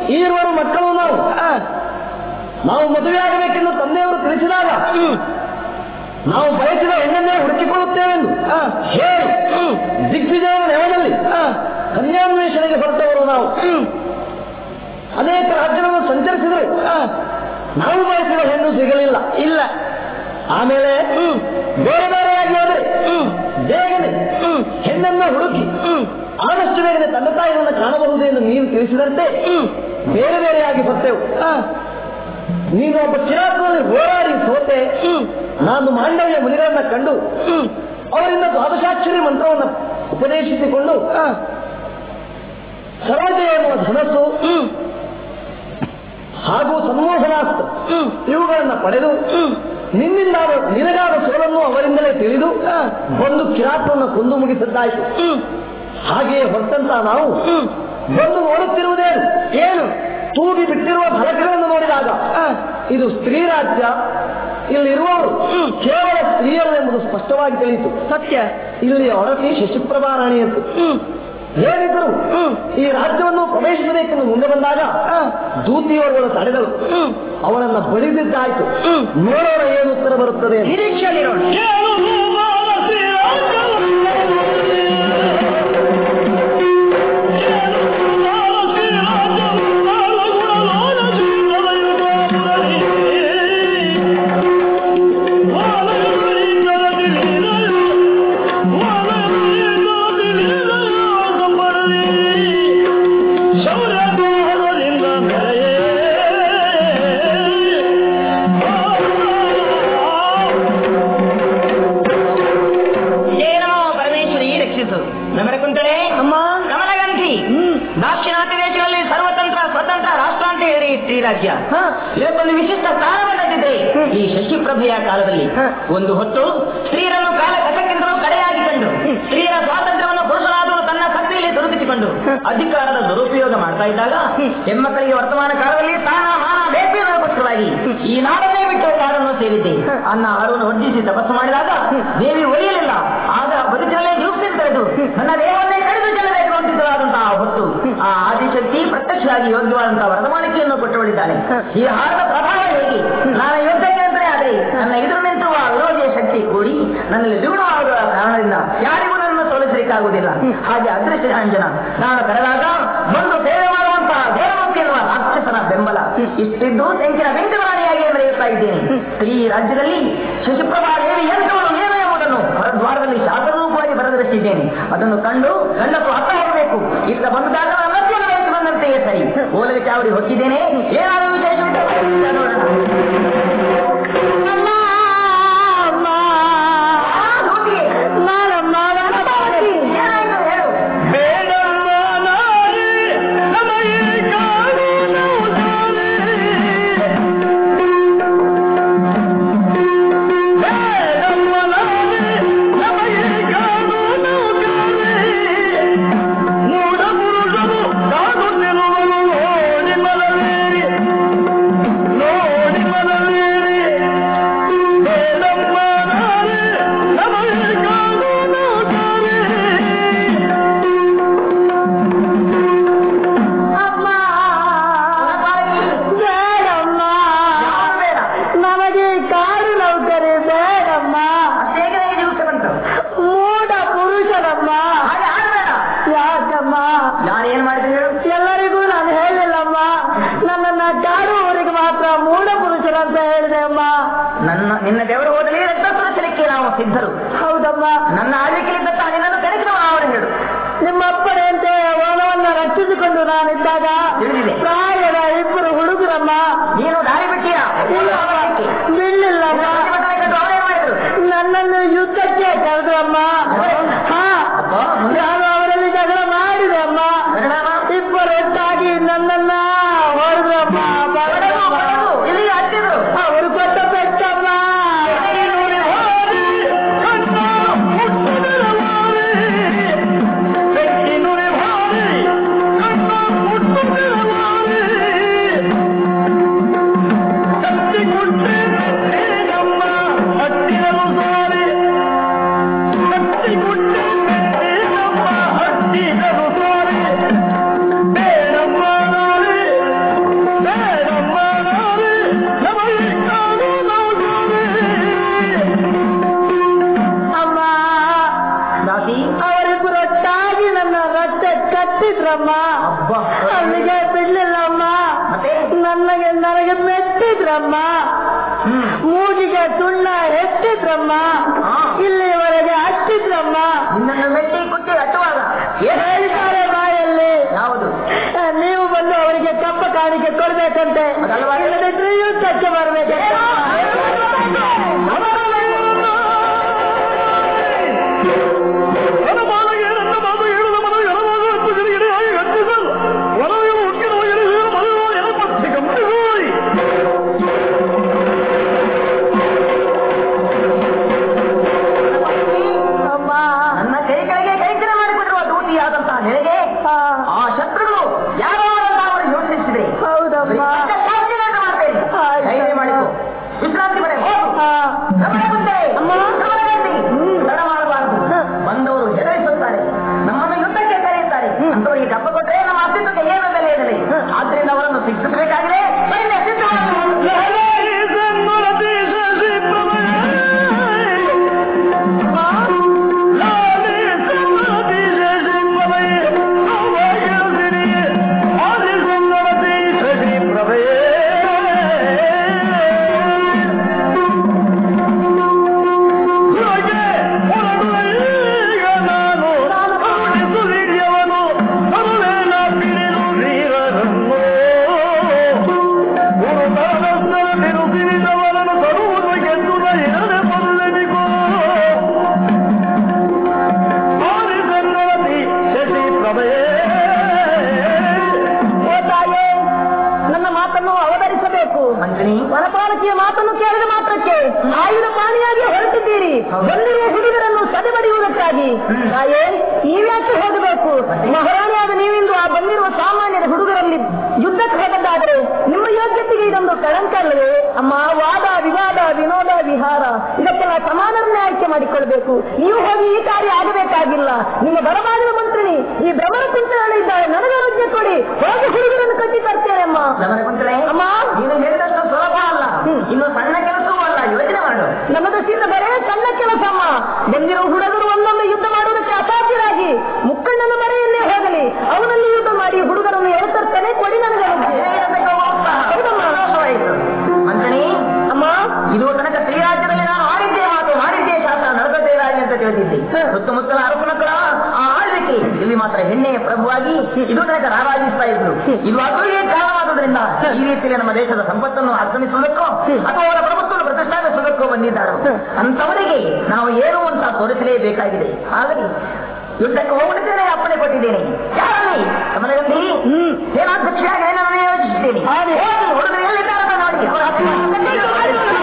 ಈರುವರು ಮಕ್ಕಳು ನಾವು ಆ, ನಾವು ಮದುವೆಯಾಗಬೇಕೆಂದು ತಂದೆಯವರು ತಿಳಿಸಿದಾಗ ಹ್ಮ್, ನಾವು ಬಯಸಿದ ಹೆಣ್ಣನ್ನೇ ಹುಡುಕಿಕೊಳ್ಳುತ್ತೇವೆಂದು ಆ, ಹೇಳಿ ಹ್ಮ್, ದಿಗ್ವಿಜಯನ ನೆವದಲ್ಲಿ ಆ, ಕನ್ಯಾನ್ವೇಷಣೆಗೆ ಹೊರಟವರು ನಾವು ಹ್ಮ್, ಅನೇಕ ರಾಜ್ಯಗಳನ್ನು ಸಂಚರಿಸಿದರು ಆ, ನಾವು ಬಯಸಿದ ಹೆಣ್ಣು ಸಿಗಲಿಲ್ಲ ಇಲ್ಲ ಆಮೇಲೆ ಹ್ಮ್, ಬೇರೆ ಬೇರೆಯಾಗಿ ಹೋದರೆ ಹ್ಮ್, ಬೇಗನೆ ಹ್ಮ್, ಹೆಣ್ಣನ್ನು ಹುಡುಕಿ ಹ್ಮ್, ಆದಷ್ಟು ಬೇಗನೆ ತಂದೆ ತಾಯಿಗಳನ್ನು ಕಾಣಬಹುದು ಎಂದು ನೀವು ತಿಳಿಸಿದಂತೆ ಹ್ಮ್, ಬೇರೆ ಬೇರೆಯಾಗಿ ಬರ್ತೇವೆ ಆ, ನೀನು ಒಬ್ಬ ಕಿರಾತನಲ್ಲಿ ಹೋರಾಡಿ ಸೋತೆ ಹ್ಮ್, ನಾನು ಮಾಂಡವ್ಯ ಮುನಿಗಳನ್ನ ಕಂಡು ಹ್ಮ್, ಅವರಿಂದ ದ್ವಾದಶಾಕ್ಷರಿ ಮಂತ್ರವನ್ನು ಉಪದೇಶಿಸಿಕೊಂಡು ಆ, ಸರೋಜ ಎನ್ನುವ ಧನಸ್ಸು ಹ್ಮ್, ಹಾಗೂ ಸನ್ಮೋಹನಾಸ್ತ್ರ ಹ್ಮ್, ಇವುಗಳನ್ನು ಪಡೆದು ಹ್ಮ್, ನಿನ್ನಿಂದಾದ ನಿನಗಾದ ಸೋಲನ್ನು ಅವರಿಂದಲೇ ತಿಳಿದು ಆ, ಒಂದು ಕಿರಾತವನ್ನು ಕೊಂದು ಮುಗಿಸಿದ್ದಾಯಿತು ಹ್ಮ್, ಹಾಗೆಯೇ ಹೊರಟಂತ ನಾವು ಹ್ಮ್, ಬಂದು ನೋಡುತ್ತಿರುವುದೇನು ಏನು ತೂಗಿ ಬಿಟ್ಟಿರುವ ಫಲಕಗಳನ್ನು ನೋಡಿದಾಗ ಆ, ಇದು ಸ್ತ್ರೀ ರಾಜ್ಯ ಇಲ್ಲಿರುವವರು ಹ್ಮ್. ಕೇವಲ ಸ್ತ್ರೀಯರು ಎಂಬುದು ಸ್ಪಷ್ಟವಾಗಿ ತಿಳಿಯಿತು ಸತ್ಯ ಇಲ್ಲಿ ಒಡತಿ ಶಶಿಪ್ರಭಾ ರಾಣಿಯಂತು ಹ್ಮ್, ಏನಿದ್ದರು ಹ್ಮ್, ಈ ರಾಜ್ಯವನ್ನು ಪ್ರವೇಶಿಸಬೇಕೆಂದು ಮುಂದೆ ಬಂದಾಗ ಆ, ದೂತಿಯವರುಗಳು ತಡೆದರು ಹ್ಮ್, ಅವರನ್ನ ಬಡಿದಿದ್ದಾಯ್ತು ಹ್ಮ್. ನೋಡೋಣ ಏನು ಉತ್ತರ ಬರುತ್ತದೆ ಅಂತ. ನಿರೀಕ್ಷೆಯಲ್ಲಿರೋಣ ಏನೋ ಪರಮೇಶ್ವರಿ ರಕ್ಷಿಸು ನಮರ ಕುಂತಳೆ ಅಮ್ಮ ಕಮಲಗಂಧಿ ದಾಕ್ಷಿಣಾತ್ಯ ದೇಶಗಳಲ್ಲಿ ಸರ್ವತಂತ್ರ ಸ್ವತಂತ್ರ ರಾಷ್ಟ್ರ ಅಂತ ಹೇಳಿ ಸ್ತ್ರೀ ರಾಜ್ಯ ಹ, ಇದಕ್ಕೊಂದು ವಿಶಿಷ್ಟ ಸ್ಥಾನವನ್ನದಿದ್ರೆ ಈ ಶಶಿಪ್ರಭೆಯ ಕಾಲದಲ್ಲಿ ಹ. ಒಂದು ಹೊತ್ತು ಸ್ತ್ರೀಯರನ್ನು ಕಾಲ ಕಥಕ್ಕಿಂತಲೂ ಕಡೆಯಾಗಿ ಕಂಡು ಸ್ತ್ರೀಯರ ಸ್ವಾತಂತ್ರ್ಯವನ್ನು ಪುರುಷನಾದವರು ತನ್ನ ಶಕ್ತಿಯಲ್ಲಿ ದುರುಗಿಸಿಕೊಂಡು ಅಧಿಕಾರದ ದುರುಪಯೋಗ ಮಾಡ್ತಾ ಇದ್ದಾಗ ಹೆಣ್ಮಕ್ಕಳಿಗೆ ವರ್ತಮಾನ ಕಾಲದಲ್ಲಿ ಸ್ಥಾನ ಮಾನ ಬೇಸಿಗೆಗೋಸ್ಕರವಾಗಿ ಈ ನಾಡನ್ನೇ ಬಿಟ್ಟು ಕಾಡನ್ನು ಸೇರಿದ್ದೆ ಅನ್ನ ಆಹಾರವನ್ನು ವರ್ಜಿಸಿ ತಪಸ್ಸು ಮಾಡಿದಾಗ ದೇವಿ ಒಲಿಯಲಿಲ್ಲ ಆಗ ಬದುಕಿನಲ್ಲೇ ಜೀವಿಸಿ ತೆರೆದು ನನ್ನ ದೇಹವನ್ನೇ ಕಡಿದು ಚೆಲ್ಲಬೇಕು ಅಂತಿದ್ದರಾದಂತಹ ಹೊತ್ತು ಆ ಆದಿಶಕ್ತಿ ಪ್ರತ್ಯಕ್ಷವಾಗಿ ಯೋಗ್ಯವಾದಂತಹ ವರದಮಾನಿಕೆಯನ್ನು ಕೊಟ್ಟುಕೊಂಡಿದ್ದಾನೆ ಈ ಹಾರದ ಪ್ರಭಾವ ಹೇಗೆ ನಾನು ಯೋಗ್ಯತೆ ಅಂತಲೇ ಆದರೆ ನನ್ನ ಎದುರು ನಿಂತಿರುವ ವಿರೋಧಿಯ ಶಕ್ತಿ ಕೂಡಿ ನನ್ನಲ್ಲಿ ದ್ವಿಗುಣವಾಗುವ ಕಾರಣದಿಂದ ಯಾರಿಗೂ ನನ್ನನ್ನು ಸೋಲಿಸಲಿಕ್ಕಾಗುವುದಿಲ್ಲ ಹಾಗೆ ಅದೃಷ್ಟ ಅಂಜನ ನಾನು ಕರೆದಾಗ ಬಂದು ಸೇವೆ ಮಾಡುವಂತಹ ದೇವಮುಖಿ ಎನ್ನುವ ರಾಕ್ಷಸನ ಬೆಂಬಲ ಇಷ್ಟಿದ್ದು ತೆಂಕಿನ ಬೆಂಕರಾಣಿಯಾಗಿ ಮೆರೆಯುತ್ತಾ ಇದ್ದೇನೆ ಸ್ತ್ರೀ ರಾಜ್ಯದಲ್ಲಿ ಶಶಿಪ್ರಭಾ ದೇವಿ ಎಂತವಳು ಏನು ಎಂಬುದನ್ನು ಹೊರದ್ವಾರದಲ್ಲಿ ಶಾಸನರೂಪವಾಗಿ ಬರೆದಿರಿಸಿದ್ದೇನೆ ಅದನ್ನು ಕಂಡು ಗಂಡಸು ಹತ್ತ ಹೋಗಬೇಕು ಇತ್ತ ಬಂದಾಗ ನನ್ನನ್ನು ವಹಿಸಿ ಬಂದಂತೆಯೇ ಸರಿ ಓಲಗೆ ಚಾವಡಿ ಹೊಕ್ಕಿದ್ದೇನೆ ಏನಾದರೂ ವಿಶೇಷ ಉಂಟಾ? ನೋಡೋಣ ಆ, ನೋಡಿ. ಏನಾಯ್ತು ಹೇಳು ಯಾವ್ದು ಬೇಡ ನಮಗೆ ಕಾಡು ನೌಕರಿ ಬೇಡಮ್ಮ ಅಷ್ಟೇಗೆ ದಿವಸ ಬಂತು ಮೂಢ ಪುರುಷರಮ್ಮ ಹಾಗೆ ಆಡಬೇಡ ಯಾಕಮ್ಮ ಯಾರೇನ್ ಮಾಡಿದ್ರು ಹೇಳು ಎಲ್ಲರಿಗೂ ನಾನು ಹೇಳಿಲ್ಲಮ್ಮ ನನ್ನನ್ನ ಕಾಡು ಊರಿಗೆ ಮಾತ್ರ ಮೂಢ ಪುರುಷರಂತ ಹೇಳಿದೆ ಅಮ್ಮ ನನ್ನ ನಿನ್ನ ದೇವರು ಹೋದಲ್ಲಿ ರಕ್ತ ಸುರಿಸಲಿಕ್ಕೆ ನಾವು ಸಿದ್ಧರು ಹೌದಮ್ಮ ನನ್ನ ಆಳ್ವಿಕೆಯಿಂದ ನಿನ್ನನ್ನು ಕರೆಸಿದವ ಅವರು ಹೇಳು ನಿಮ್ಮಪ್ಪನೆಯಂತೆ ಓಣವನ್ನ ರಕ್ಷಿಸಿಕೊಂಡು ನಾನಿದ್ದಾಗ ತಿಳಿದಿದೆ. ಪ್ರಾಯದ ಇಬ್ಬರು ಹುಡುಗರಮ್ಮ ನೀನು ದಾರಿ ಬಿಟ್ಟೀಯಾ ಇಲ್ಲಮ್ಮ ಬಿಡ್ಲಿಲ್ಲಮ್ಮ ಅವರೇನ್ ಮಾಡಿದ್ರು ನನ್ನನ್ನು ಯುದ್ಧಕ್ಕೆ ಕರೆದ್ರಮ್ಮ ಹಾ ನಾನು ಅವರಲ್ಲಿ ಜಗಳ ಮಾಡಿದೆ ಅಮ್ಮ ಇಬ್ಬರು ಒಟ್ಟಾಗಿ ನನ್ನನ್ನ ಹೊಡೆದ್ರಮ್ಮ ಬಡದು, ಬಡದು, ಇಲ್ಲಿಗೆ ಹತ್ತಿದ್ರು ಅವರು ಕೊಟ್ಟ ಪೆಟ್ಟಮ್ಮ ಕಟ್ಟಿ ಅಬ್ಬಾ. ಅಲ್ಲಿಗೆ ಬಿಡ್ಲಿಲ್ಲಮ್ಮ ಮತ್ತೆ ನನಗೆ ನನಗೆ ಮೆಟ್ಟಿದ್ರಮ್ಮ ಹ್ಮ್ ಮೂಗಿಗೆ ಸುಣ್ಣ ಹೆಚ್ಚಿದ್ರಮ್ಮ ಹಾ. ಇಲ್ಲಿವರೆಗೆ ಹಚ್ಚಿದ್ರಮ್ಮ ನಿನ್ನನ್ನು ಮೆಟ್ಟಿ ಕುಟ್ಟಿ ಹಚ್ಚುವಾಗ ಏನು ಹೇಳ್ತಾರೆ ಬಾಯಲ್ಲಿ ಯಾವುದು ಆ, ನೀವು ಬಂದು ಅವರಿಗೆ ಕಪ್ಪ ಕಾಣಿಕೆ ಕೊಡ್ಬೇಕಂತೆ ಅದಲ್ವಾ? ಇಲ್ಲದಿದ್ರೆ ಯುದ್ಧಕ್ಕೆ ಬರ್ಬೇಕಂತೆ ಅಮ್ಮ ನನ್ನ ಕೈ ಕೆಳಗೆ ಕೈಂಕರ ಮಾಡಿಬಿಟ್ಟಿರುವ ದೂತಿಯಾದಂತಹ ನಿನಗೆ ಆ, ಆ ಶತ್ರುಗಳು ಯಾರೋ ಅವರು ಯೋಚಿಸಿದ್ರೆ ಹೌದಮ್ಮ ಮಾಡ್ತೇನೆ ಆಯ್ತು. ಧೈರ್ಯ ಮಾಡಿಕೊ ವಿಶ್ರಾಂತಿ ಪಡೆ ಹೋಗು ಆ, ಗಮನ ಮುಂದೆ. ಅಮ್ಮ. ಗಮನ ಗಟ್ಟಿ. ತಡ ಮಾಡಬಾರದು ಬಂದವರು ಹೆದರಿಸುತ್ತಾರೆ ನಮ್ಮನ್ನು ಯುದ್ಧಕ್ಕೆ ಕರೆಯುತ್ತಾರೆ ಅಂತವರಿಗೆ ಕಪ್ಪ ಕೊಟ್ಟರೆ ನಮ್ಮ ಅಸ್ತಿತ್ವಕ್ಕೆ ಏನು ಬೆಲೆ ಇರಲಿ ಆದ್ರಿಂದ ಅವರನ್ನು ಶಿಕ್ಷಿಸಬೇಕಾಗಿದೆ ಸೈನ್ಯ ಸಿದ್ಧವಾಗಲಿ. ಓ ತಾಯೇ ನನ್ನ ಮಾತನ್ನು ಅವತರಿಸಬೇಕು ಮಂತ್ರಿ ವನಪಾಲಕಿಯ ಮಾತನ್ನು ಕೇಳಿದ ಮಾತ್ರಕ್ಕೆ ಆಯುಧ ಪಾಣಿಯಾಗಿ ಹೊರಟಿದ್ದೀರಿ ಬಂದಿರುವ ಹುಡುಗರನ್ನು ಸದೆಬಡಿಯುವುದಕ್ಕಾಗಿ ತಾಯೇ ನೀವ್ಯಾಕೆ ಹೋಗಬೇಕು ಮಹಾರಾಣಿಯಾದ ನೀವಿಂದು ಆ ಬಂದಿರುವ ಸಾಮಾನ್ಯರ ಹುಡುಗರಲ್ಲಿ ಯುದ್ಧಕ್ಕೆ ಹೋಗದ್ದಾದ್ರೆ ನಿಮ್ಮ ಯೋಗ್ಯತೆಗೆ ಇದೊಂದು ಕಳಂಕ ಅಲ್ಲವೇ ಅಮ್ಮ ವಾದ ವಿವಾದ ವಿನೋದ ವಿಹಾರ ಇದಕ್ಕೆಲ್ಲ ಸಮಾನರನ್ನೇ ಆಯ್ಕೆ ಮಾಡಿಕೊಳ್ಬೇಕು ನೀವು ಹೋಗಿ ಈ ಕಾರ್ಯ ಆಗಬೇಕಾಗಿಲ್ಲ ನಿಮ್ಮ ಬರಬಾರಿನ ಮಂತ್ರಿನಿ ಈ ಭ್ರಮರ ಕುಂತಗಳಿದ್ದಾರೆ ನನಗೆ ಆರೋಗ್ಯ ಕೊಡಿ ಹೋಗಿ ಹುಡುಗರನ್ನು ಕಟ್ಟಿ ತರ್ತೇನೆ ಅಮ್ಮ ಗಮನ ಕುಂತಲೇ ಅಮ್ಮ. ನೀನು ಹೇಳಿದಷ್ಟು ಸುಲಭ ಅಲ್ಲ ಹ್ಮ್. ಇನ್ನು ಸಣ್ಣ ಕೆಲಸವೂ ಅಲ್ಲ ಯೋಚನೆ ಮಾಡು ನಮ್ಮ ದೃಷ್ಟಿಯಿಂದ ಬರೇ ಸಣ್ಣ ಕೆಲಸಮ್ಮ ಬಂದಿರೋ ಹುಡುಗರು ಒಂದೊಮ್ಮೆ ಯುದ್ಧ ಮಾಡುವುದಕ್ಕೆ ಅಸಾಧ್ಯರಾಗಿ ಮುಕ್ಕಣ್ಣನ ಮರೆಯಲ್ಲೇ ಹೋಗಲಿ ಅವನಲ್ಲಿ ಯುದ್ಧ ಮಾಡಿ ಹುಡುಗರನ್ನು ಎಳತರ್ತಾನೆ ಕೊಡಿ ನನಗೆ ಆರೋಗ್ಯ. ಹೇಗಿರಬೇಕೋ ಉತ್ಸಾಹ. ಹೌದಮ್ಮ. ಸಂತೋಷವಾಯಿತು. ಮಂತ್ರಿ ಅಮ್ಮ ಇದು ತನಕ ಶ್ರೀರಾಜ್ಯದಲ್ಲಿ ನಾನು ಆಡಿದ್ದೇ ಮಾತು ಮಾಡಿದ್ದೇ ಶಾಸ್ತ್ರ ನಡೆದದ್ದೇ ರಾಜ್ಯ ಅಂತ ತಿಳಿದಿದ್ದೆ ಸುತ್ತಮುತ್ತಲ ಅರಸನಕರ ಆ ಆಳ್ವಿಕೆ ಇಲ್ಲಿ ಮಾತ್ರ ಹೆಣ್ಣೆಯ ಪ್ರಭುವಾಗಿ ಇದು ತನಕ ರಾರಾಜಿಸ್ತಾ ಇದ್ರು ಇದು ಅಸೂಯೆ ಕಾರಣವಾದುದರಿಂದ ಈ ರೀತಿಯಲ್ಲಿ ನಮ್ಮ ದೇಶದ ಸಂಪತ್ತನ್ನು ಆಕ್ರಮಿಸುವುದಕ್ಕೋ ಅಥವಾ ಅವರ ಪ್ರಭುತ್ವವನ್ನು ಪ್ರತಿಷ್ಠಾಪಿಸುವುದಕ್ಕೋ ಬಂದಿದ್ದಾರೆ ಅಂತವರಿಗೆ ನಾವು ಏನು ಅಂತ ತೋರಿಸಲೇಬೇಕಾಗಿದೆ ಹಾಗಾಗಿ ಯುದ್ಧಕ್ಕೆ ಹೋಗುತ್ತಿದ್ದೇನೆ ಅಪ್ಪಣೆ ಕೊಟ್ಟಿದ್ದೇನೆ ಯಾರಲ್ಲಿ ಗಮನಗಂಧಿ ಸೇನಾಧ್ಯಕ್ಷರಾಗಿ ನಾನು ಯೋಚಿಸಿದ್ದೇನೆ ಹಾಗೆ. ಹೋಗಿ ಹುಡುಗರು ಎಲ್ಲಿದ್ದಾರೆ ಅಂತ ನೋಡಿ ಅವರ ಹತ್ತಿರ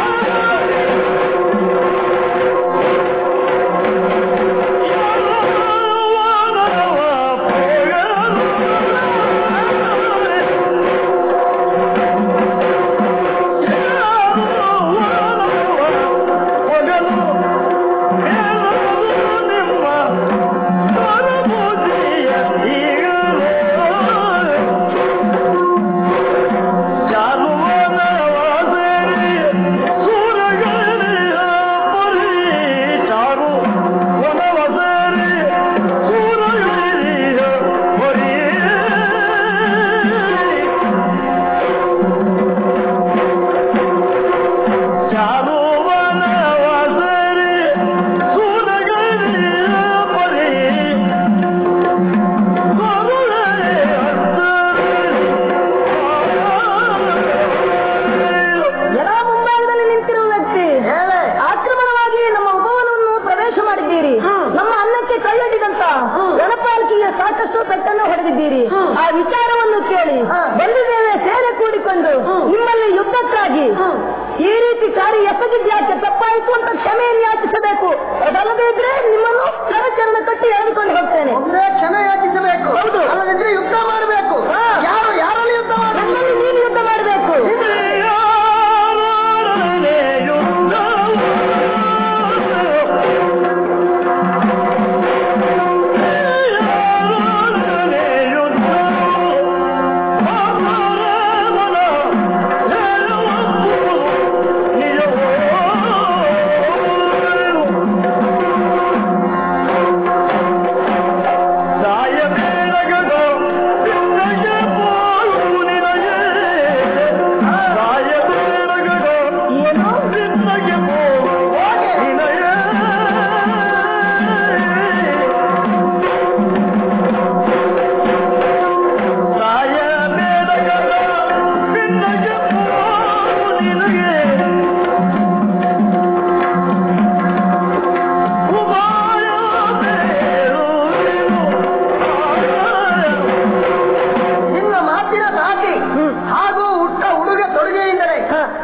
ಎಲ್ಲ ಮುಂಭಾಗದಲ್ಲಿ ನಿಂತಿರುವ ವ್ಯಕ್ತಿ ಆಕ್ರಮಣವಾಗಿ ನಮ್ಮ ಉಪವನವನ್ನು ಪ್ರವೇಶ ಮಾಡಿದ್ದೀರಿ ನಮ್ಮ ಅನ್ನಕ್ಕೆ ಕೈಯೊಡ್ಡಿದಂತ ಗಣಪಾಲಿಕೆಗೆ ಸಾಕಷ್ಟು ಪೆಟ್ಟನ್ನು ಹೊಡೆದಿದ್ದೀರಿ ಆ ವಿಚಾರವನ್ನು ಕೇಳಿ ಬಂದಿದ್ದೇವೆ ಸೇನೆ ಕೂಡಿಕೊಂಡು ನಿಮ್ಮಲ್ಲಿ ಯುದ್ಧಕ್ಕಾಗಿ ಈ ರೀತಿ ಕಾರ್ಯ ಎಸಗಿದ್ಯಾಕೆ ತಪ್ಪಾಯಿತು ಅಂತ ಕ್ಷಮೆಯನ್ನು ಯಾಚಿಸಬೇಕು ಅದಲ್ಲದೆ ಇದ್ರೆ ನಿಮ್ಮನ್ನು ಕರಚರಣ ಕಟ್ಟಿ ಎಳೆದುಕೊಂಡು ಹೋಗ್ತೇನೆ ಒಮ್ಮೆ ಕ್ಷಮೆ ಯಾಚಿಸಬೇಕು ಹೌದು. ಅಲ್ಲದಿದ್ರೆ ಯುದ್ಧ ಮಾಡಬೇಕು ಹಾ. ಯಾರು ಯಾರಲ್ಲಿ ಯುದ್ಧ ಮಾಡಬೇಕು ನನ್ನಲ್ಲಿ ನೀನು ಯುದ್ಧ ಮಾಡಬೇಕು ಸಾಯ ಬೇಡಗೋ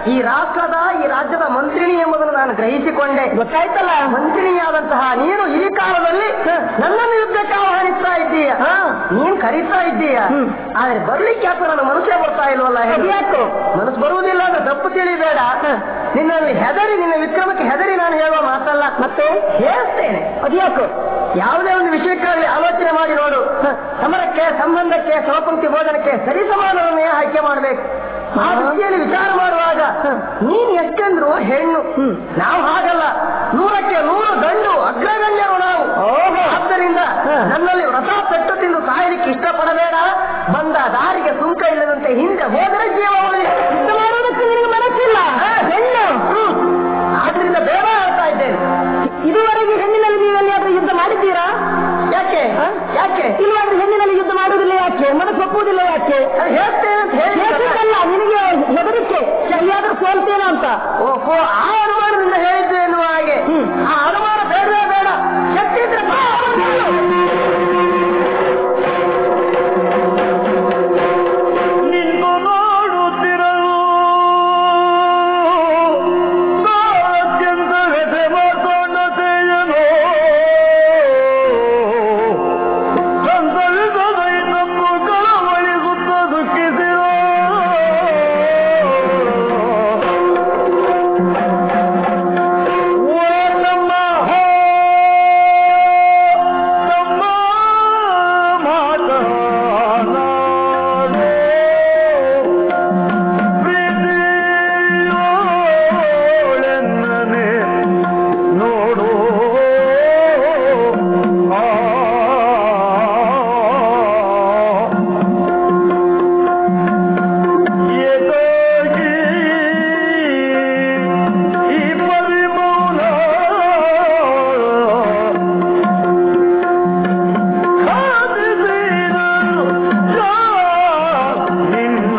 ಈ ರಾಷ್ಟ್ರದ ಈ ರಾಜ್ಯದ ಮಂತ್ರಿಣಿ ಎಂಬುದನ್ನು ನಾನು ಗ್ರಹಿಸಿಕೊಂಡೆ ಗೊತ್ತಾಯ್ತಲ್ಲ ಮಂತ್ರಿಣಿಯಾದಂತಹ ನೀನು ಈ ಕಾಲದಲ್ಲಿ ನನ್ನನ್ನು ಯುದ್ಧಕ್ಕೆ ಆಹ್ವಾನಿಸ್ತಾ ಇದ್ದೀಯ ನೀನ್ ಕರೀತಾ ಇದ್ದೀಯ ಹ್ಮ್. ಆದ್ರೆ ಬರ್ಲಿಕ್ಕೆ ಯಾಕೋ ನನ್ನ ಮನಸ್ಸೇ ಬರ್ತಾ ಇಲ್ವಲ್ಲ ಹೇಳು? ಯಾಕೋ ಮನಸ್ಸು ಬರುವುದಿಲ್ಲ ಅಂದ್ರೆ ತಪ್ಪು ತಿಳಿಬೇಡ ನಿನ್ನಲ್ಲಿ ಹೆದರಿ ನಿನ್ನ ವಿಕ್ರಮಕ್ಕೆ ಹೆದರಿ ನಾನು ಹೇಳುವ ಮಾತಲ್ಲ ಮತ್ತೆ ಹೇಳ್ತೇನೆ ಅದ್ಯಾಕೋ ಯಾವುದೇ ಒಂದು ವಿಷಯಕ್ಕಾಗಲಿ ಆಲೋಚನೆ ಮಾಡಿ ನೋಡು ಸಮರಕ್ಕೆ ಸಂಬಂಧಕ್ಕೆ ಸಹಪಂಕ್ತಿ ಭೋಜನಕ್ಕೆ ಸರಿಸಮಾನವನ್ನೇ ಆಯ್ಕೆ ಮಾಡಬೇಕು ಆ ರೀತಿಯಲ್ಲಿ ವಿಚಾರ ಮಾಡುವಾಗ ನೀನ್ ಎಷ್ಟಂದ್ರು ಹೆಣ್ಣು ನಾವು ಹಾಗಲ್ಲ ನೂರಕ್ಕೆ ನೂರು ಗಂಡು ಅಗ್ರಗಣ್ಯರು ನಾವು ಆದ್ದರಿಂದ ನನ್ನಲ್ಲಿ ವ್ರತ ಪೆಟ್ಟು ತಿಂದು ಸಾಯಲಿಕ್ಕೆ ಇಷ್ಟಪಡಬೇಡ ಬಂದ ದಾರಿಗೆ ಸುಂಕ ಇಲ್ಲದಂತೆ ಹಿಂದೆ ಹೋದರೆ ಜೀವ ಉಳಿದಿದೆ. ಯುದ್ಧ ಮಾಡೋದಕ್ಕೆ ನಿನಗೆ ಮನಸ್ಸಿಲ್ಲ ಹೆಣ್ಣು ಹ್ಮ್. ಆದ್ರಿಂದ ಬೇಡ ಹೇಳ್ತಾ ಇದ್ದೇನೆ ಇದುವರೆಗೆ ಹೆಣ್ಣಿನಲ್ಲಿ ನೀವು ಎಲ್ಲಿಯಾದ್ರೂ ಯುದ್ಧ ಮಾಡಿದ್ದೀರಾ ಯಾಕೆ ಯಾಕೆ ಇಲ್ಲಾಂದ್ರೆ ಹೆಣ್ಣಿನಲ್ಲಿ ಯುದ್ಧ ಮಾಡುವುದಿಲ್ಲ ಯಾಕೆ ಮನಸ್ಸು ಒಪ್ಪುವುದಿಲ್ಲ ಯಾಕೆ ಅದು ಹೇಳ್ತೇನೆ ಅಂತ ಹೇಳಿ ಹೇಳ್ತಿದ್ದಲ್ಲ ನಿನಗೆ ಹೆದರಿಕೆ ಎಲ್ಲಿಯಾದ್ರೂ ಸೋಲ್ತೇನೋ ಅಂತ ಓಹೋ ಆ ಅನುಮಾನದಿಂದ ಹೇಳಿದ್ದು ಎನ್ನುವ ಹಾಗೆ ಆ ಅನುಮಾನ ಬೇಡವೇ ಬೇಡ ಶಕ್ತಿ ಇದ್ರೆ ಬಾ, ಅವನು ಹೇಳು. ನಿಂದು ನೋಡುತ್ತಿರಲು ಅತ್ಯಂತ ವ್ಯಥೆ ಮಾಡ್ಕೊಂಡತೆಯನೋ ಸಂತರಿಸದೈ ತಪ್ಪು ಕಳವಳಿಸುತ್ತ ದುಃಖಿಸಿರೋ ಓ ನಮ್ಮ ಹೋ ನಮ್ಮ ಮಾತನಾಡೋ ಪ್ರೀತಿಯೋಳೆನ್ನನೆ ನೋಡು ಆ ಏಕಾಗಿ ಈ ಪರಿಮೌನ ಕಾದಿಸಿದರು ಯಾ ನಿನ್ನ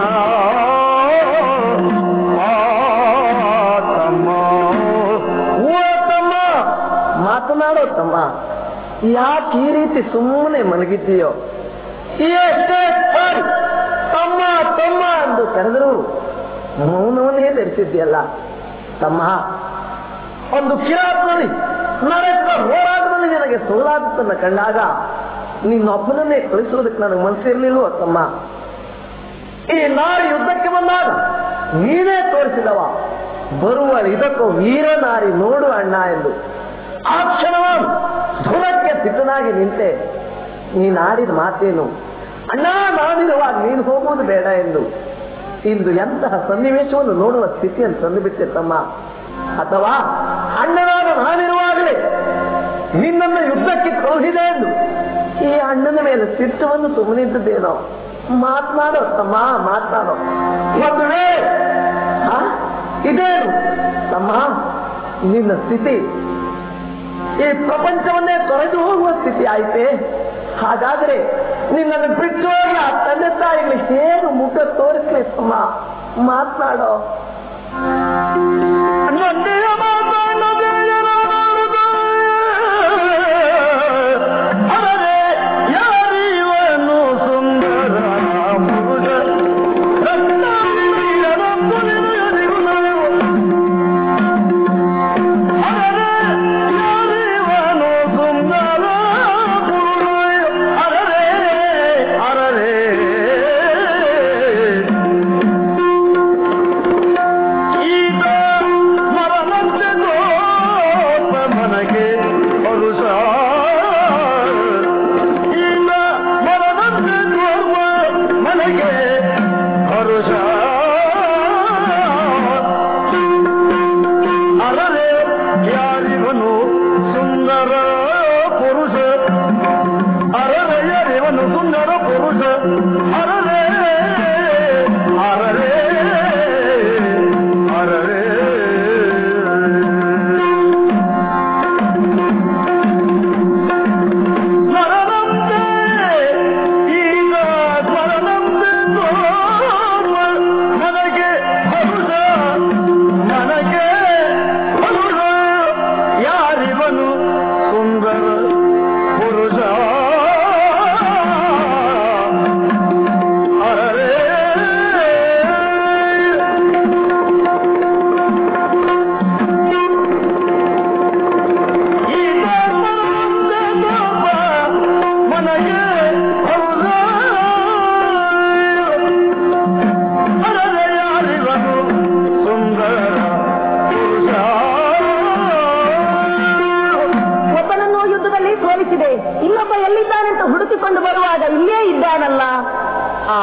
ಮಾತಮ್ಮ ಓ ತಮ್ಮ ಮಾತನಾಡೋ ತಮ್ಮ ಯಾಕೆ ಈ ರೀತಿ ಸುಮ್ಮನೆ ಮಲಗಿದ್ದೀಯೋ ಎಷ್ಟೇ ಸರ್, ತಮ್ಮ ತಮ್ಮ ಎಂದು ಕರೆದರು ಮೌನವನ್ನೇ ಧರಿಸಿದ್ಯಲ್ಲ ತಮ್ಮ ಒಂದು ಕಿರಾತದಲ್ಲಿ ನಡೆಸಿದ ಹೋರಾಟದಲ್ಲಿ ನಿನಗೆ ಸೋಲಾಗುತ್ತನ್ನ ಕಂಡಾಗ ನಿನ್ನೊಬ್ಬನನ್ನೇ ಕಳಿಸುವುದಕ್ಕೆ ನನಗೆ ಮನಸ್ಸಿರ್ಲಿಲ್ವೋ ತಮ್ಮ ಈ ನಾರಿ ಯುದ್ಧಕ್ಕೆ ಬಂದಾಗ ನೀನೇ ತೋರಿಸಿದವ ಬರುವ ಇದಕ್ಕೂ ವೀರ ನಾರಿ ನೋಡು ಅಣ್ಣ ಎಂದು ಆ ಕ್ಷಣವನ್ನು ಧುರಕ್ಕೆ ಸಿದ್ಧನಾಗಿ ನಿಂತೆ ನೀನು ಆಡಿದ ಮಾತೇನು ಅಣ್ಣ ನಾನಿರುವಾಗ ನೀನು ಹೋಗುವುದು ಬೇಡ ಎಂದು ಇಂದು ಎಂತಹ ಸನ್ನಿವೇಶವನ್ನು ನೋಡುವ ಸ್ಥಿತಿಯನ್ನು ತಂದುಬಿಟ್ಟೆ ತಮ್ಮ ಅಥವಾ ಅಣ್ಣನಾದ ನಾನಿರುವಾಗಲೇ ನಿನ್ನನ್ನು ಯುದ್ಧಕ್ಕೆ ಕಳುಹಿದೆ ಎಂದು ಈ ಅಣ್ಣನ ಮೇಲೆ ಸಿಟ್ಟವನ್ನು ಸುಮ್ಮನಿದ್ದದ್ದೇನೋ ಮಾತನಾಡೋ ತಮ್ಮ ಮಾತನಾಡೋ ಒಂದು ವೇಳೆ ಆ, ಇದೇನು ತಮ್ಮ ನಿನ್ನ ಸ್ಥಿತಿ ಈ ಪ್ರಪಂಚವನ್ನೇ ತೊರೆದು ಹೋಗುವ ಸ್ಥಿತಿ ಆಯ್ತೆ ಹಾಗಾದ್ರೆ ನಿನ್ನನ್ನು ಬಿಟ್ಟು ಹೋಗಿ ಆ ತಂದೆ ತಾಯಿಗಳು ಹೇಗೆ ಮುಖ ತೋರಿಸ್ಲಿ ತಮ್ಮ ಮಾತನಾಡೋ ನನ್ನೆಯ ಮಾತನ್ನದೇಯನಾಡುತ್ತ ಅರರೆ ಯಾರಿವನು ಸುಂದರ ಮೃಗ ರತ್ನಾಗಿರಿಯನಂತು ನಿನಗದಿರು ನಡೆವು. ಅರರೆ ಯಾರಿವನು ಸುಂದರ ಪುರುಷ ಅರರೆ ಅರರೆ ಈತ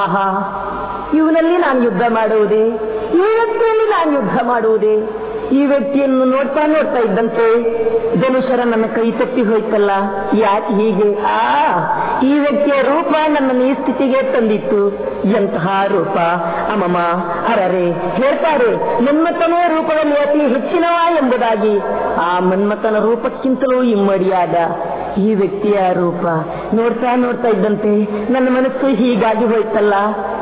ಆಹಾ ಇವನಲ್ಲಿ ನಾನು ಯುದ್ಧ ಮಾಡುವುದೇ ಈ ವ್ಯಕ್ತಿಯಲ್ಲಿ ನಾನು ಯುದ್ಧ ಮಾಡುವುದೇ ಈ ವ್ಯಕ್ತಿಯನ್ನು ನೋಡ್ತಾ ನೋಡ್ತಾ ಇದ್ದಂತೆ ಧನುಷರ ನನ್ನ ಕೈ ತಪ್ಪಿ ಹೋಯ್ತಲ್ಲ ಯಾಕೆ ಹೀಗೆ ಆ ಈ ವ್ಯಕ್ತಿಯ ರೂಪ ನನ್ನನ್ನು ಈ ಸ್ಥಿತಿಗೆ ತಂದಿತ್ತು ಎಂತಹ ರೂಪ ಅಮ್ಮಮ್ಮ ಅರರೆ ಹೇಳ್ತಾರೆ ಮನ್ಮಥನೇ ರೂಪದಲ್ಲಿ ಅತಿ ಹೆಚ್ಚಿನವ ಎಂಬುದಾಗಿ ಆ ಮನ್ಮಥನ ರೂಪಕ್ಕಿಂತಲೂ ಇಮ್ಮಡಿಯಾದ ಈ ವ್ಯಕ್ತಿಯ ರೂಪ ನೋಡ್ತಾ ನೋಡ್ತಾ ಇದ್ದಂತೆ ನನ್ನ ಮನಸ್ಸು ಹೀಗಾಗಿ ಹೋಯ್ತಲ್ಲ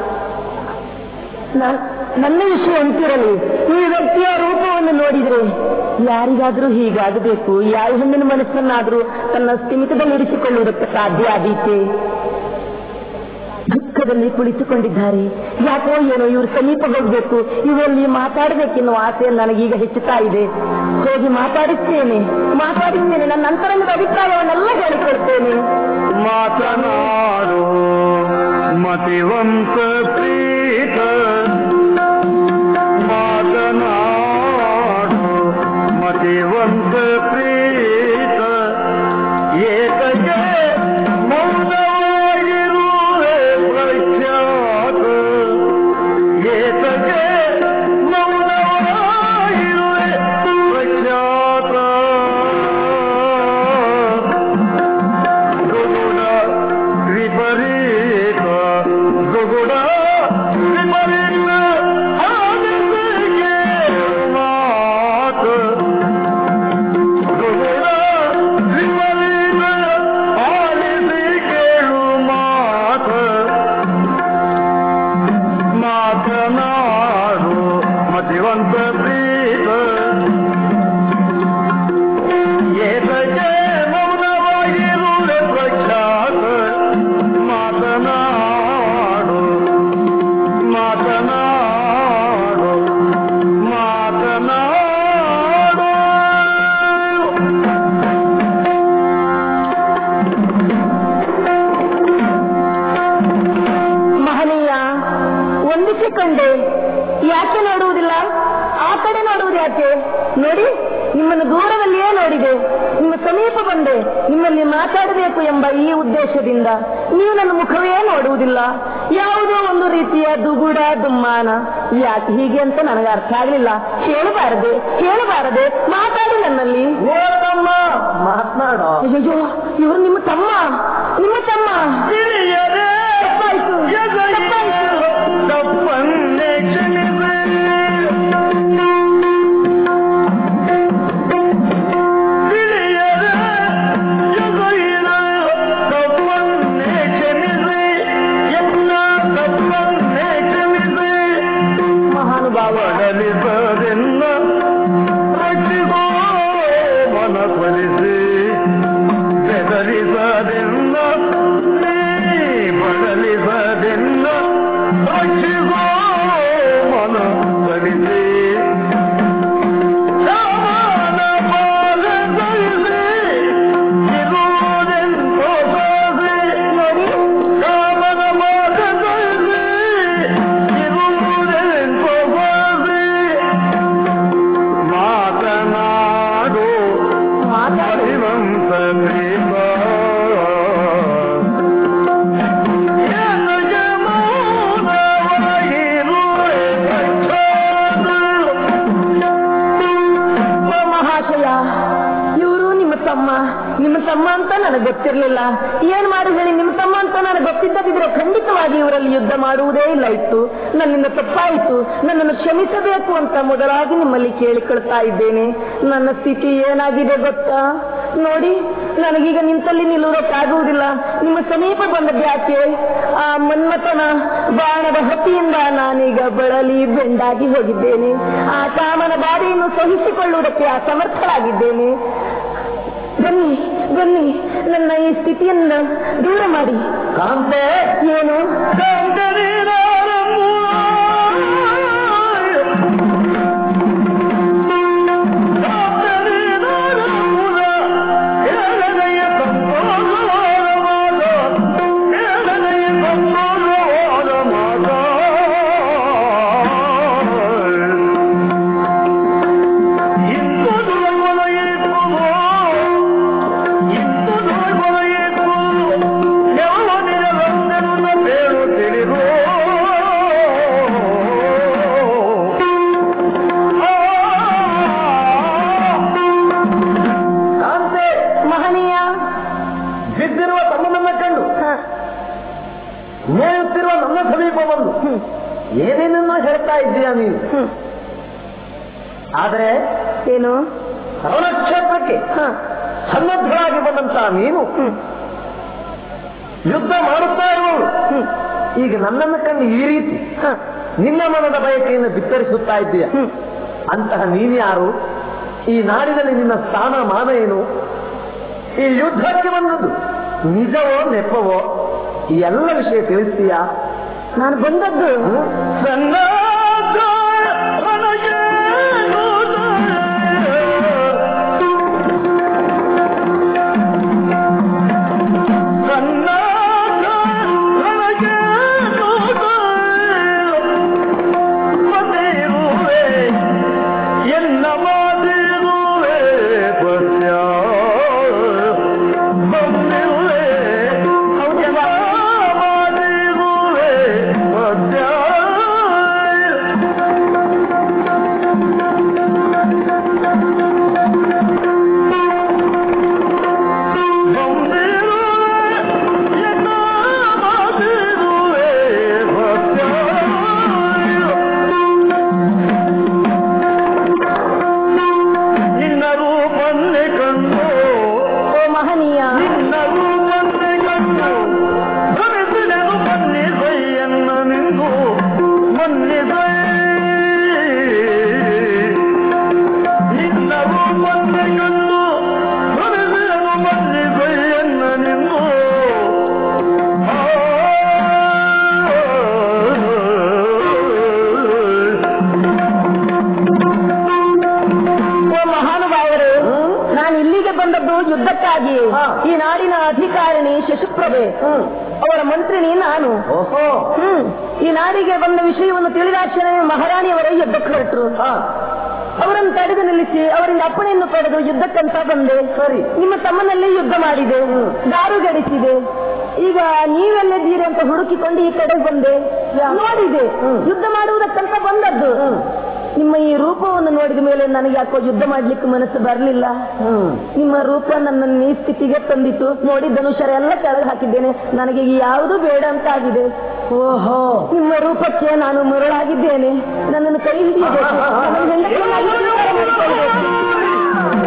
ನ- ನನ್ನ ವಿಷಯ ಅಂತಿರಲಿ ಈ ವ್ಯಕ್ತಿಯ ರೂಪವನ್ನು ನೋಡಿದ್ರೆ ಯಾರಿಗಾದ್ರೂ ಹೀಗಾಗಬೇಕು ಯಾವ ಹೆಣ್ಣಿನ ಮನಸ್ಸನ್ನಾದ್ರೂ ತನ್ನ ಸ್ಥಿಮಿತದಲ್ಲಿ ಇರಿಸಿಕೊಳ್ಳುವುದಕ್ಕೆ ಸಾಧ್ಯ ಆದೀತೆ ದುಃಖದಲ್ಲಿ ಕುಳಿತುಕೊಂಡಿದ್ದಾರೆ ಯಾಕೋ ಏನೋ ಇವರು ಸಮೀಪ ಹೋಗ್ಬೇಕು ಇವರಲ್ಲಿ ಮಾತಾಡಬೇಕೆನ್ನುವ ಆಸೆ ನನಗೀಗ ಹೆಚ್ಚುತ್ತಾ ಇದೆ ಹೋಗಿ ಮಾತಾಡಿಸ್ತೇನೆ ಮಾತಾಡಿಸ್ತೇನೆ ನನ್ನ ಅಂತರಂಗದ ಅಭಿಪ್ರಾಯವನ್ನೆಲ್ಲ ಹೇಳಿಕೊಡ್ತೇನೆ ಮಾತನಾಡು ಮತಿವಂತ ಪ್ರೀತ ಮಾತನಾಡು ಮತಿವಂತ ಪ್ರೀತ ಏಕಗೆ ಮೌನವಾಗಿರುವೆ ಪ್ರಖ್ಯಾತ ಏತಗೆ ಮೌನವಾಗಿರುವೆ ಪ್ರಖ್ಯಾತ ದುಗುಡ ವಿಪರೀತ ದುಗುಡ ವಿಪರೀತ ಆನಂದಕ್ಕೆ ಮಾತು ದುಗುಡ ವಿಪರೀತ ಆಲಿಸಿ ಕೇಳು ಮಾತು ಮಾತನಾಡು ಮತಿವಂತ ಪ್ರೀತ ಏತಕ್ಕೆ ಮೌನವಾಗಿರುವೆ ಪ್ರಖ್ಯಾತ ಮಾತನಾಡು ಮಾತನಾಡು ಮಾತನಾಡು ಮಹನೀಯ ಒಂದಿಸಿಕೊಂಡೆ ಯಾಕೆ ನೋಡುವುದಿಲ್ಲ ಆ ಕಡೆ ನೋಡುವುದು ಯಾಕೆ ನೋಡಿ ನಿಮ್ಮನ್ನು ದೂರದಲ್ಲಿಯೇ ನೋಡಿದೆ ನಿಮ್ಮ ಸಮೀಪ ಬಂದೆ ನಿಮ್ಮಲ್ಲಿ ಮಾತಾಡಬೇಕು ಎಂಬ ಈ ಉದ್ದೇಶದಿಂದ ನೀವು ನನ್ನ ಮುಖವೇ ನೋಡುವುದಿಲ್ಲ ಯಾವುದೋ ಒಂದು ರೀತಿಯ ದುಗುಡ ದುಮ್ಮಾನ ಯಾಕೆ ಹೀಗೆ ಅಂತ ನನಗೆ ಅರ್ಥ ಆಗಲಿಲ್ಲ ಹೇಳಬಾರದೆ ಹೇಳಬಾರದೆ ಮಾತಾಡಿ ನನ್ನಲ್ಲಿ ಮಾತನಾಡೋ ಅಯ್ಯೋ ಇವರು ನಿಮ್ಮ ತಮ್ಮ ನಿಮ್ಮ ತಮ್ಮ ತಿಳಿಯದೆ ತಪ್ಪಾಯ್ತು ತಪ್ಪಾಯ್ತು ತಪ್ಪನ್ನೇ ಕ್ಷಮಿಸಿ ತಿಳಿಯದೆ ಎಸಗಿದ ತಪ್ಪನ್ನೇ ಕ್ಷಮಿಸಿ ಎಲ್ಲ ತಪ್ಪನ್ನೇ ಕ್ಷಮಿಸಿ ಮಹಾನುಭಾವ ಬಡಲಿಸದೆನ್ನ ರಕ್ಷಿಸೋ ಮನಸ್ಸರಿಸಿ ಬೆದರಿಸದೆನ್ನ ನೀ ಬಡಲಿಸದೆನ್ನ ರಕ್ಷಿಸೋ ಮನಸ್ಸರಿಸಿ ಸಮಾನ ಪಾಲಸರಿಸಿ ಇರುವುದೆಂತೋ ಸಾಸಿ ನೋಡಿ ಕಾಮನ ಮಾತನಾಡಿ ಇರುವುದೆಂತೋ ಬಾಸಿ ಮಾತನಾಡು ಮಾತಾಡಿ ಮಹಿವಂತ ಪ್ರೇಮ ಏತಗೆ ಮೌನವಾಗಿರುವೆ ಓ ಮಹಾಶಯ ಇವರು ನಿಮ್ಮ ತಮ್ಮ ನಿಮ್ಮ ತಮ್ಮ ಅಂತ ನನಗೆ ಗೊತ್ತಿರಲಿಲ್ಲ ಏನ್ ಮಾಡಿ ಹೇಳಿ ನಿಮ್ಮ ತಮ್ಮ ಅಂತ ನನಗೆ ಗೊತ್ತಿದ್ದದಿದ್ರೆ ಖಂಡಿತವಾಗಿ ಇವರಲ್ಲಿ ಯುದ್ಧ ಮಾಡುವುದೇ ಇಲ್ಲ ಇತ್ತು ನನ್ನಿಂದ ತಪ್ಪಾಯಿತು ನನ್ನನ್ನು ಕ್ಷಮಿಸಬೇಕು ಅಂತ ಮೊದಲಾಗಿ ನಿಮ್ಮಲ್ಲಿ ಕೇಳಿಕೊಳ್ತಾ ಇದ್ದೇನೆ ನನ್ನ ಸ್ಥಿತಿ ಏನಾಗಿದೆ ಗೊತ್ತಾ ನೋಡಿ ನನಗೀಗ ನಿಂತಲ್ಲಿ ನಿಲ್ಲುವುದಕ್ಕಾಗುವುದಿಲ್ಲ ನಿಮ್ಮ ಸಮೀಪ ಬಂದದ್ದು ಯಾಕೆ ಆ ಮನ್ಮಥನ ಬಾಣದ ಹೊತ್ತಿಯಿಂದ ನಾನೀಗ ಬಳಲಿ ಬೆಂಡಾಗಿ ಹೋಗಿದ್ದೇನೆ ಆ ಕಾಮನ ಬಾಧೆಯನ್ನು ಸಹಿಸಿಕೊಳ್ಳುವುದಕ್ಕೆ ಅಸಮರ್ಥಳಾಗಿದ್ದೇನೆ ಬನ್ನಿ ಬನ್ನಿ ನನ್ನ ಈ ಸ್ಥಿತಿಯನ್ನ ದೂರ ಮಾಡಿ ಕಾಂತೆ ಏನು ತಿಳಿದು ಏನೇನನ್ನೋ ಹೇಳ್ತಾ ಇದ್ದೀಯ ನೀನು ಹ್ಮ್. ಆದ್ರೆ ಏನು ಕ್ಷೇತ್ರಕ್ಕೆ ಹ. ಸನ್ನದ್ಧರಾಗಿ ಬಂದಂತಹ ನೀನು ಹ್ಮ್. ಯುದ್ಧ ಮಾಡುತ್ತಾ ಇರುವವರು ಹ್ಮ್. ಈಗ ನನ್ನನ್ನು ಕಂಡು ಈ ರೀತಿ ಹ. ನಿನ್ನ ಮನದ ಬಯಕೆಯನ್ನು ಬಿತ್ತರಿಸುತ್ತಾ ಇದ್ದೀಯ ಹ್ಮ್. ಅಂತಹ ನೀನು ಯಾರು ಈ ನಾಡಿನಲ್ಲಿ ನಿನ್ನ ಸ್ಥಾನ ಮಾನ ಏನು ಈ ಯುದ್ಧಕ್ಕೆ ಬಂದದ್ದು ನಿಜವೋ ನೆಪವೋ ಈ ಎಲ್ಲ ವಿಷಯ ತಿಳಿಸ್ತೀಯಾ ನಾನು ಬಂದದ್ದು ಎನ್ನ ಮಾತಿರುವೆ ಪದ್ಯ ಬಂದಿರುವೆ ಎಲ್ಲ ಮಾತಿರುವೆ ಪದ್ಯ ಬಂದಿರುವೆ ಎಲ್ಲ ಮಾತಿರುವೆ ಪದ್ಯ ನಿನ್ನ ರೂಪನ್ನೇ ಕಂಡು ಓ ಮಹನೀಯ ನಿನ್ನ ರೂಪನ್ನೇ ಕಂಡು ಭ್ರಮಿಸಿದೆನು ಮನ್ನಿಸೈ ಎನ್ನ ನಿಂದು ಮನ್ನಿಸೈ ನಿನ್ನ ರೂಪನ್ನೇ ಕಂಡು ಭ್ರಮಿಸಿದೆನು ಮನ್ನಿಸೈ ಎನ್ನ ನಿಂದು ಓ ಮಹಾನುಭಾವರು ನಾನು ಇಲ್ಲಿಗೆ ಬಂದದ್ದು ಯುದ್ಧಕ್ಕಾಗಿ ಹಾ. ಈ ನಾಡಿನ ಅಧಿಕಾರಿಣಿ ಶಶುಪ್ರಭೆ ಅವರ ಮಂತ್ರಿನಿ ನಾನು ಓಹೋ ಹ್ಮ್ ಈ ನಾಡಿಗೆ ಬಂದ ವಿಷಯವನ್ನು ತಿಳಿದಾಕ್ಷಣ ಮಹಾರಾಣಿಯವರೇ ಯುದ್ಧಕ್ಕೆ ಹೊರಟರು ಹಾ ಅವರನ್ನು ತಡೆದು ನಿಲ್ಲಿಸಿ ಅವರಿಂದ ಅಪ್ಪಣೆಯನ್ನು ಪಡೆದು ಯುದ್ಧಕ್ಕಂತ ಬಂದೆ ಸರಿ. ನಿಮ್ಮ ತಮ್ಮನಲ್ಲಿ ಯುದ್ಧ ಮಾಡಿದೆ ದಾರುಗಡಿಸಿದೆ ಈಗ ನೀವೆಲ್ಲಿದ್ದೀರಿ ಅಂತ ಹುಡುಕಿಕೊಂಡು ಈ ಕಡೆ ಬಂದೆ ನೋಡಿದೆ ಯುದ್ಧ ಮಾಡುವುದಕ್ಕಂತ ಬಂದದ್ದು ನಿಮ್ಮ ಈ ರೂಪವನ್ನು ನೋಡಿದ ಮೇಲೆ ನನಗೆ ಯಾಕೋ ಯುದ್ಧ ಮಾಡ್ಲಿಕ್ಕೆ ಮನಸ್ಸು ಬರಲಿಲ್ಲ ನಿಮ್ಮ ರೂಪ ನನ್ನ ಈ ಸ್ಥಿತಿಗೆ ತಂದಿತ್ತು ನೋಡಿ ಧನುಷರ ಎಲ್ಲ ಕೆಳಗೆ ಹಾಕಿದ್ದೇನೆ ನನಗೆ ಈಗ ಯಾವುದು ಬೇಡ ಅಂತ ಆಗಿದೆ ಓಹೋ ನಿಮ್ಮ ರೂಪಕ್ಕೆ ನಾನು ಮರುಳಾಗಿದ್ದೇನೆ ನನ್ನನ್ನು ಕೈ ಹಿಡಿಯಬೇಕು ನನ್ನನ್ನು ಹೆಂಡತಿಯನ್ನಾಗಿ ಸ್ವೀಕಾರ ಮಾಡಿಕೊಳ್ಳಬೇಕು.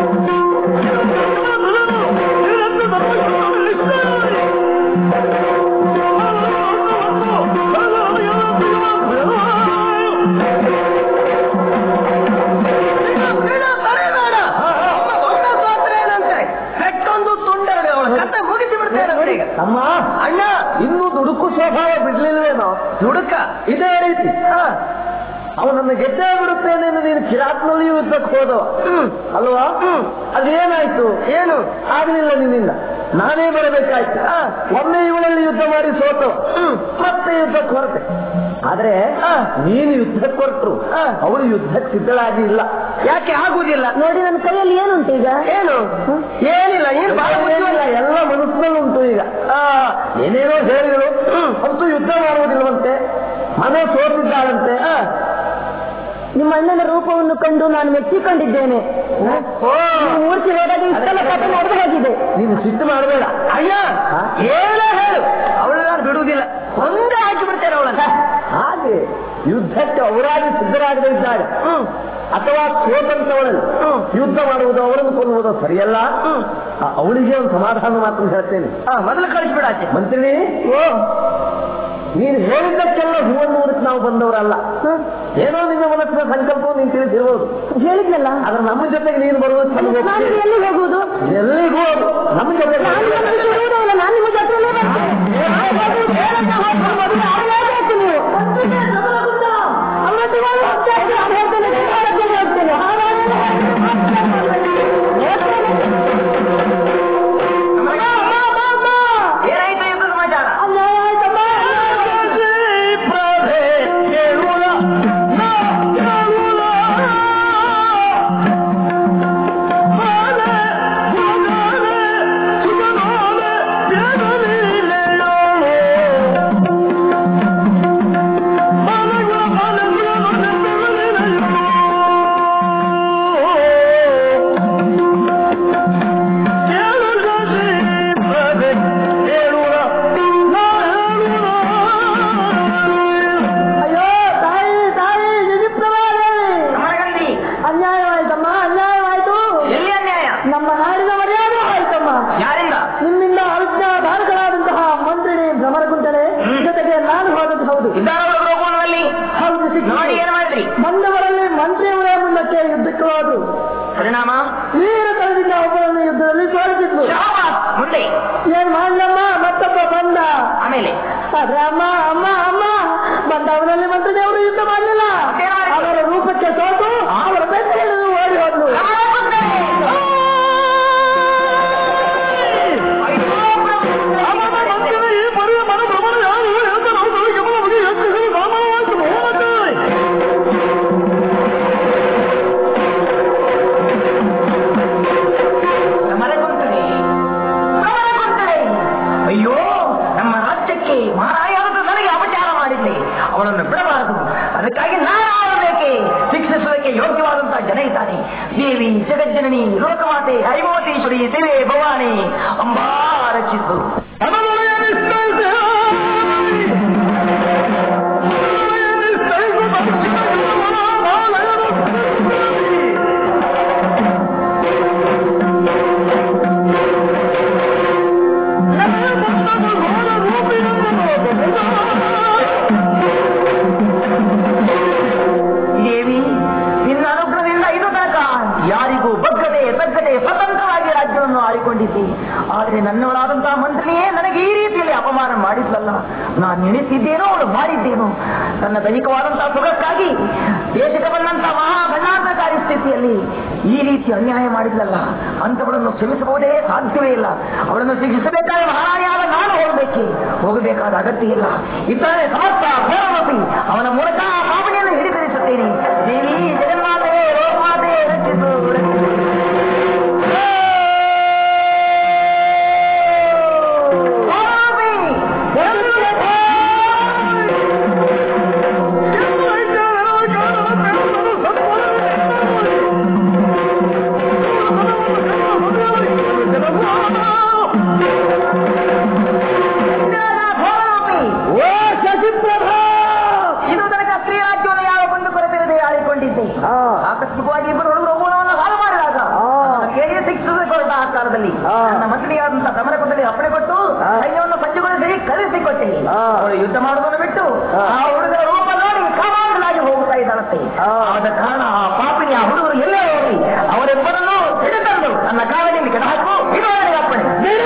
ಪೆಟ್ಟೊಂದು ತುಂಡರಡೆ ಅವಳ ಕತೆ ಮುಗಿಸಿ ಬಿಡ್ತೇನೆ ಈಗ ಅಮ್ಮ ಅಣ್ಣ ಇನ್ನೂ ದುಡುಕು ಸ್ವಭಾವ ಬಿಡ್ಲಿಲ್ವೇನೋ ದುಡುಕ ಇದೇ ರೀತಿ ಅವನನ್ನು ಗೆದ್ದೇ ಬಿಡುತ್ತೇನೆ ಎಂದು ನೀನು ಕಿರಾತ್ನಲ್ಲಿ ಯುದ್ಧಕ್ಕೆ ಹೋದವ ಅಲ್ವಾ ಅದೇನಾಯ್ತು ಏನು ಆಗ್ಲಿಲ್ಲ ನಿನ್ನಿಂದ ನಾನೇ ಬರಬೇಕಾಯ್ತು ಒಮ್ಮೆ ಇವಳಲ್ಲಿ ಯುದ್ಧ ಮಾಡಿ ಸೋತು ಮತ್ತೆ ಯುದ್ಧಕ್ಕೆ ಹೊರಟೆ ಆದ್ರೆ ನೀನು ಯುದ್ಧಕ್ಕೆ ಹೊರಟ್ರು ಅವಳು ಯುದ್ಧಕ್ಕೆ ಸಿದ್ಧಳಾಗಿ ಇಲ್ಲ ಯಾಕೆ ಆಗುದಿಲ್ಲ ನೋಡಿ ನನ್ನ ಕೈಯಲ್ಲಿ ಏನುಂಟು ಈಗ ಏನು ಏನಿಲ್ಲ ಏನು ಬಹಳ ಏನಿಲ್ಲ, ಎಲ್ಲ ಮನಸ್ಸಿನಲ್ಲಿ ಉಂಟು ಈಗ ಆ, ಏನೇನೋ ಹೇಳಿಗಳು ಅಂತೂ ಯುದ್ಧ ಮಾಡುವುದಿಲ್ಲವಂತೆ ಮನೆ ಸೋತಿದ್ದಾಳಂತೆ ಆ, ನಿಮ್ಮ ಅಣ್ಣನ ರೂಪವನ್ನು ಕಂಡು ನಾನು ಮೆಚ್ಚಿಕೊಂಡಿದ್ದೇನೆ ನೀವು ಮೂರ್ತಿ ಹೋದಾಗ ಇಷ್ಟೆಲ್ಲ ಕಥೆ ನಡೆದು ಹೋಗಿದೆ ನೀನು ಸಿಟ್ಟು ಮಾಡಬೇಡ ಅಯ್ಯ ಹಾ? ಏನೋ ಹೇಳು ಅವಳು ನಾನು ಬಿಡುವುದಿಲ್ಲ ಒಂದೇ ಹಾಕಿ ಬಿಡ್ತೇನೆ ಅವಳನ್ನ ಹಾಗೆ ಯುದ್ಧಕ್ಕೆ ಅವರಾಗಿ ಸಿದ್ಧರಾಗದೇ ಇದ್ದಾಗ ಅಥವಾ ಸೋತಂತವಳಲ್ಲಿ ಯುದ್ಧ ಮಾಡುವುದು ಅವರನ್ನು ಕೊಲ್ಲುವುದು ಸರಿಯಲ್ಲ ಆ, ಅವಳಿಗೆ ಒಂದು ಸಮಾಧಾನ ಮಾತ್ರ ಹೇಳ್ತೇನೆ ಹಾ, ಮೊದಲು ಕಳಿಸ್ಬಿಡ ಆಚೆ ಮಂತ್ರಿ ಓ ನೀನು ಹೇಳಿದ್ದಕ್ಕೆಲ್ಲ ಹೂವನ್ನು ಊರಕ್ಕೆ ನಾವು ಬಂದವರಲ್ಲ ಏನೋ ನಿನ್ನ ಮನಸ್ಸಿನ ಸಂಕಲ್ಪವನ್ನು ನೀನು ತಿಳಿಸಿರ್ಬೋದು ಹೇಳಿದ್ನಲ್ಲ ಆದ್ರೆ ನಮ್ಮ ಜೊತೆಗೆ ನೀನು ಬರುವುದು ನಮ್ಗೆ ನಾನು ಒಪ್ಪಿಗೆ. ಎಲ್ಲಿ ಹೋಗುವುದು ಎಲ್ಲಿಗೂ ಹೋಗು. ನಮ್ಮ ಜೊತೆಗೆ ನಾನು ನಿಮ್ಮ ಜೊತೆ ಇರುವುದೇ ಇಲ್ಲ, ನಾನು ನಿಮ್ಮ ಜೊತೆಯಲ್ಲೇ ಬರ್ತೇನೆ. ಬೇಡಪ್ಪ, ಹೋಗ್ಕೊಂಡು ಮದುವೆ ಆಗಲೇಬೇಕು ನೀವು. ಅವರೊಟ್ಟಿಗೆ ಹೋಗ್ತಾ ಇದ್ದೀನಿ, ನಾನು ಹೇಳ್ತೇನೆ, ನೀವು ಅವರೊಟ್ಟಿಗೆ ಹೋಗ್ತೇನೆ. ಏನಾಯ್ತು ಯುದ್ಧ ಸಮಾಚಾರ ಅನ್ಯಾಯ ಆಯ್ತಮ್ಮ. ಪ್ರಭೆ ಕೇಳುವ ನಾ ಕೇಳುವ ಮನೆ ಮಗ ಸಿಕ್ಕಿ ನೋಡಿ ಏನ್ ಮಾಡಿದ್ರಿ ಬಂದವರಲ್ಲಿ ಮಂತ್ರಿಯವರೇ ಮುಂದಕ್ಕೆ ಯುದ್ಧಕ್ಕೆ ಹೋದ್ರು ಪರಿಣಾಮ ವೀರ ತಳದಿಂದ ಒಬ್ಬರನ್ನು ಯುದ್ಧದಲ್ಲಿ ಸೋಲಿಸಿದ್ರು ಶಾಬಾಸ್. ಮುಂದೆ ಏನ್ ಮಾಡ್ಲಮ್ಮ ಮತ್ತೊಬ್ಬ ಬಂದ ಆಮೇಲೆ ಅರೆ ಅಮ್ಮ ಅಮ್ಮ ಅಮ್ಮ ಬಂದವರಲ್ಲಿ ಮಂತ್ರಿದೇವರು ಯುದ್ಧ ಮಾಡಲಿಲ್ಲ ಮತ್ತೇನಾಯ್ತು? ಅವರ ರೂಪಕ್ಕೆ ಸೋತು ಅವರ ಬೆನ್ನ ಹಿಡಿದು ಓಡಿ ಹೋದ್ಲು ಈ ಪರಿಯ ಮನ ಭ್ರಮಣ ಯಾರು ಎಂತ ನಾವು ಕೇವಲ ಮುಗಿ ಹೆಚ್ಚಿಸಲು ಸಾಮಾನ್ಯವಾಯಿತು ಹೋಗುತ್ತದೆ ಸಮರಗೊಂತಳೆ ಸಮರಗೊಂತಳೆ ಅಯ್ಯೋ ನಮ್ಮ ರಾಜ್ಯಕ್ಕೆ ಮಹಾರಾಯರು ನನಗೆ ಅಪಚಾರ ಮಾಡಿದ್ದೆ ಅವಳನ್ನು ಬಿಡಬಾರದು ಅದಕ್ಕಾಗಿ ನಾನು ಆಡಬೇಕೆ ಶಿಕ್ಷಿಸುವುದಕ್ಕೆ ಯೋಗ್ಯವಾದಂತಹ ಜನ ಇದ್ದಾನೆ ದೇವಿ ಜಗಜ್ಜನನಿ ಲೋಕಮಾತೆ ಹರಿಮೋತೀಶ್ವರಿ ಶಿವೆ ಭವಾನಿ ಅಂಬಾ ರಕ್ಷಿಸು ದೇವಿ ನಿನ್ನ ಅನುಗ್ರಹದಿಂದ ಇದು ತನಕ ಯಾರಿಗೂ ಬಗ್ಗದೆ ತಗ್ಗದೆ ಸ್ವತಂತ್ರವಾಗಿ ರಾಜ್ಯವನ್ನು ಆಳಿಕೊಂಡಿದ್ದೆ ಆದರೆ ನನ್ನವಳಾದಂತಹ ಮಂತ್ರಿಯೇ ನನಗೆ ಈ ರೀತಿಯಲ್ಲಿ ಅಪಮಾನ ಮಾಡಿದ್ಲಲ್ಲ ನಾನು ನೆನೆಸಿದ್ದೇನೋ ಅವಳು ಮಾಡಿದ್ದೇನೋ ನನ್ನ ದೈಹಿಕವಾದಂತಹ ಸುಖಕ್ಕಾಗಿ ದೇಶಕ್ಕೆ ಬಂದಂತಹ ಮಹಾ ಭಂಡಾಂತಕಾರಿ ಸ್ಥಿತಿಯಲ್ಲಿ ಈ ರೀತಿ ಅನ್ಯಾಯ ಮಾಡಿದ್ಲಲ್ಲ ಅಂತವಳನ್ನು ಕ್ಷಮಿಸಬಹುದೇ ಸಾಧ್ಯವೇ ಇಲ್ಲ ಅವಳನ್ನು ಶಿಕ್ಷಿಸಬೇಕಾದ ಮಹಾರಾಣಿಯಾದ ನಾನು ಹೋಗಬೇಕೆ ಹೋಗಬೇಕಾದ ಅಗತ್ಯ ಇಲ್ಲ ಇತರೆ ಸಮಸ್ತ ಘೋರಮಪಿ ಅವನ ಮೂಲಕ ಆ ಪಾವನೆಯನ್ನು ಹಿಡಿದಿರಿಸುತ್ತೇನೆ ದೇವಿ ಜಗನ್ಮಾತೆ ಲೋಕಮಾತೆ ರಕ್ಷಿಸು ರಕ್ಷಿಸು. ಘೋರಮಪಿ, ಘೋರಮಪಿ. ಓ ಶಶಿಪ್ರಭಾ ಇದು ತನಕ ಸ್ತ್ರೀ ರಾಜ್ಯವನ್ನು ಯಾವ ಕೊಂಡು ಕೊರತಿರದೆ ಆಳಿಕೊಂಡಿದ್ದೆ ಆ. ಆಕಸ್ಮಿಕವಾಗಿ ಇಬ್ಬರು ಹುಡುಗರು ಒಬ್ಬನವನ್ನು ಹಾಳು ಮಾಡಿದಾಗ ಆ. ಕೇಳಿ ಶಿಕ್ಷಿಸದೆ ಕೊರಟ ಆ ಕಾಲದಲ್ಲಿ ಆ. ನನ್ನ ಮಂತ್ರಿಯಾದಂತಹ ಸಮರಪದಲ್ಲಿ ಅಪ್ಪಣೆ ಕೊಟ್ಟು ಆ. ಸೈನ್ಯವನ್ನು ಸಜ್ಜುಗೊಳಿಸಿ ಕಳಿಸಿಕೊಟ್ಟೆ ಆ. ಅವಳು ಯುದ್ಧ ಮಾಡುವುದನ್ನು ಬಿಟ್ಟು ಆ. ಆ ಹುಡುಗರ ರೂಪ ನೋಡಿ ಕಾಮಾಂಡಲಾಗಿ ಹೋಗುತ್ತಾ ಇದ್ದಾಳಂತೆ ಆ. ಆದ ಕಾರಣ ಆ ಪಾಪಿನಿ ಆ ಹುಡುಗರು ಎಲ್ಲೇ ಹೋಗಿ ಅವರಿಬ್ಬರನ್ನು ಹಿಡಿತಂದು ನನ್ನ ಕಾಲದಲ್ಲಿ ಕೆಡ ಹಾಕು ಇದು ನನಗೆ ಅಪ್ಪಣೆ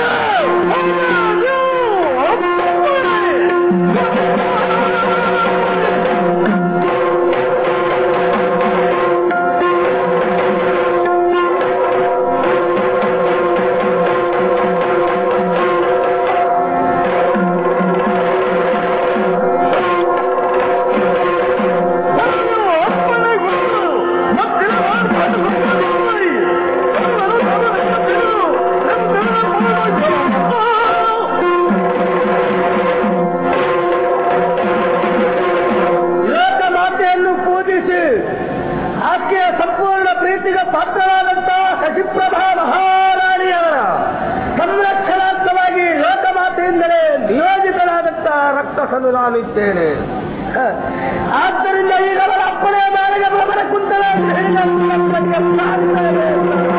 ಲೋಕ ಮಾತೆಯನ್ನು ಪೂಜಿಸಿ ಆಕೆಯ ಸಂಪೂರ್ಣ ಪ್ರೀತಿಗೆ ಪಾತ್ರರಾದಂತಹ ಶಶಿಪ್ರಭಾ ಮಹಾರಾಣಿಯವರ ಸಂರಕ್ಷಣಾರ್ಥವಾಗಿ ಲೋಕಮಾತೆಯಿಂದಲೇ ನಿಯೋಜಿತರಾದಂತಹ ರಕ್ತಸನ್ನು ನಾನಿದ್ದೇನೆ ಹ. ಆದ್ದರಿಂದ ಈಗ ಅವರ ಅಪ್ಪಣೆಯ ಮೇರೆಗೆ ಭ್ರಮರ ಕುಂತಲ ಎಂದು ಹೇಳಿ ನಾನು ನಮ್ಮಲ್ಲಿಗೆ ಸಾಗಿದ್ದೇನೆ.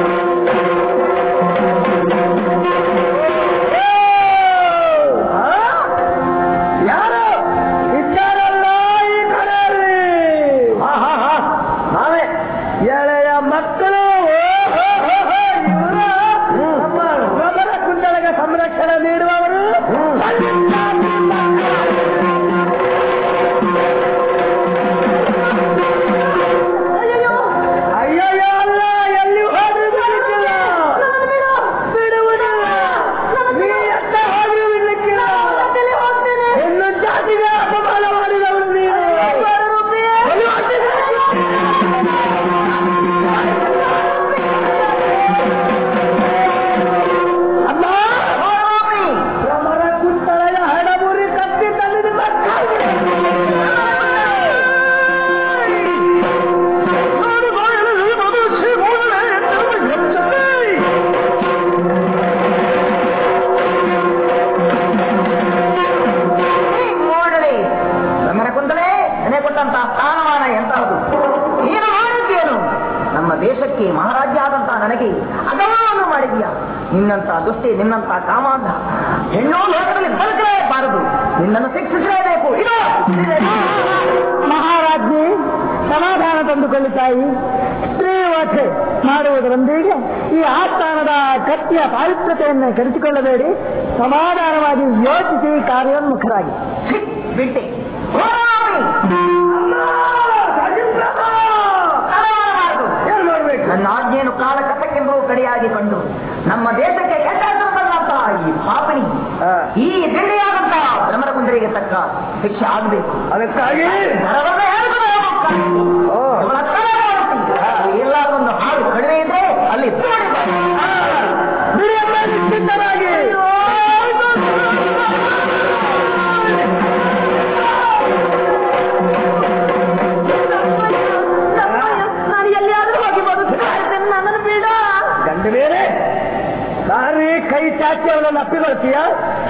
ಓ! ಆ? ಯಾರು ಇದ್ದಾರಲ್ಲ ಈ ಕಡೆಯಲ್ಲಿ ನಾವೇ ಎಳೆಯ ಮಕ್ಕಳು ಓ, ಹೋ, ಹೋ, ಹೋ, ಇವ್ರು ನಮ್ಮ ರಬರ ಕುಂಡಲಗೆ ಸಂರಕ್ಷಣೆ ನೀಡುವವರು ಅಯ್ಯಯ್ಯೋ ಅಲ್ಲ ಎಲ್ಲಿ ಹೋದ್ರೂ ಬಿಡ್ಲಿಕ್ಕಿಲ್ಲ ಬಿಡುವುದಿಲ್ಲ ನೀ ಎತ್ತ ಹೋದ್ರೂ ಬಿಡ್ಲಿಕ್ಕಿಲ್ಲ ಇನ್ನು ಜಾತಿಗೆ ಅಪಮಾನ ಮಾಡಿದವರು ನೀನು ಎಲ್ಲಿ ಹೋಗ್ತಿದ್ದೀಯ? ಅಮ್ಮ ಭ್ರಮರ ಕುಂತಳೆಯ ಹಡಬುರಿ ಕತ್ತಿ ತಂದಿದ್ದು ನೋಡಲಿ ಸಮರ ಕುಂದಲೇ ನೆನೆ ಕೊಟ್ಟಂತಹ ಸ್ಥಾನಮಾನ ಎಂತಹದು ನೀನು ಮಾಡಿದ್ದೇನು ನಮ್ಮ ದೇಶಕ್ಕೆ ಮಹಾರಾಜ್ಯ ಆದಂತಹ ನನಗೆ ಅಗಮನವನ್ನು ಮಾಡಿದೀಯ ನಿನ್ನಂತ ದುಷ್ಟಿ ನಿನ್ನಂತ ಕಾಮಾಂಧ ಹೆಣ್ಣು ಲೋಕದಲ್ಲಿ ಬದುಕಲೇಬಾರದು ನಿನ್ನನ್ನು ಶಿಕ್ಷಿಸಲೇಬೇಕು ಇದು ಮಹಾರಾಜ್ಞೆ ತಾಯಿ ಸ್ತ್ರೀ ವಧೆ ಮಾಡುವುದರೊಂದಿಗೆ ಈ ಆಸ್ಥಾನದ ಕತ್ತಿಯ ಪಾವಿತ್ರತೆಯನ್ನು ಕೆಡಿಸಿಕೊಳ್ಳಬೇಡಿ ಸಮಾಧಾನವಾಗಿ ಯೋಚಿಸಿ ಕಾರ್ಯೋನ್ಮುಖರಾಗಿ ಬಿಟ್ಟೆ ಏನ್ ಮಾಡ್ಬೇಕು ನನ್ನ ಆಜ್ಞೆಯನ್ನು ಕಾಲ ಕಥಕ್ಕೆಂಬುವ ಕಡೆಯಾಗಿ ಕಂಡು ನಮ್ಮ ದೇಶಕ್ಕೆ ಕೆಟ್ಟ ಹೆಸರು ತಂದಂತಹ ಈ ಪಾಪನಿ ಆ. ಈ ದಿಂಡೆಯಾದಂತಹ ಭ್ರಮರಗುಂದರಿಗೆ ತಕ್ಕ ಶಿಕ್ಷೆ ಆಗಬೇಕು ಅದಕ್ಕಾಗಿ ನರವನ್ನ ಹೇಳ್ಕೊಂಡು ಹೋಗ್ಬೇಕು. ಓ. ಇವಳ ತಲೆ ಮಾಡ್ತೀನಿ. ಎಲ್ಲಾದೊಂದು ಹಾಡು ಕಡಿಮೆ ಇದ್ರೆ ಅಲ್ಲಿ ತೋಡಿ ಬಾ. ಬಿಡಿಯಮ್ಮ ನಿಶ್ಚಿಂತರಾಗಿ ನಾನು ಎಲ್ಲಿಯಾದ್ರೂ ಹೋಗಿ ಬದುಕ್ತಾ ಇದ್ದೇನೆ ನನ್ನನ್ನು ಬಿಡ ಗಂಡ ಬೇರೆ ಸಾರಿ ಕೈ ಚಾಚಿ ಅವನನ್ನು ಅಪ್ಪಿಗೊಳ್ತೀಯ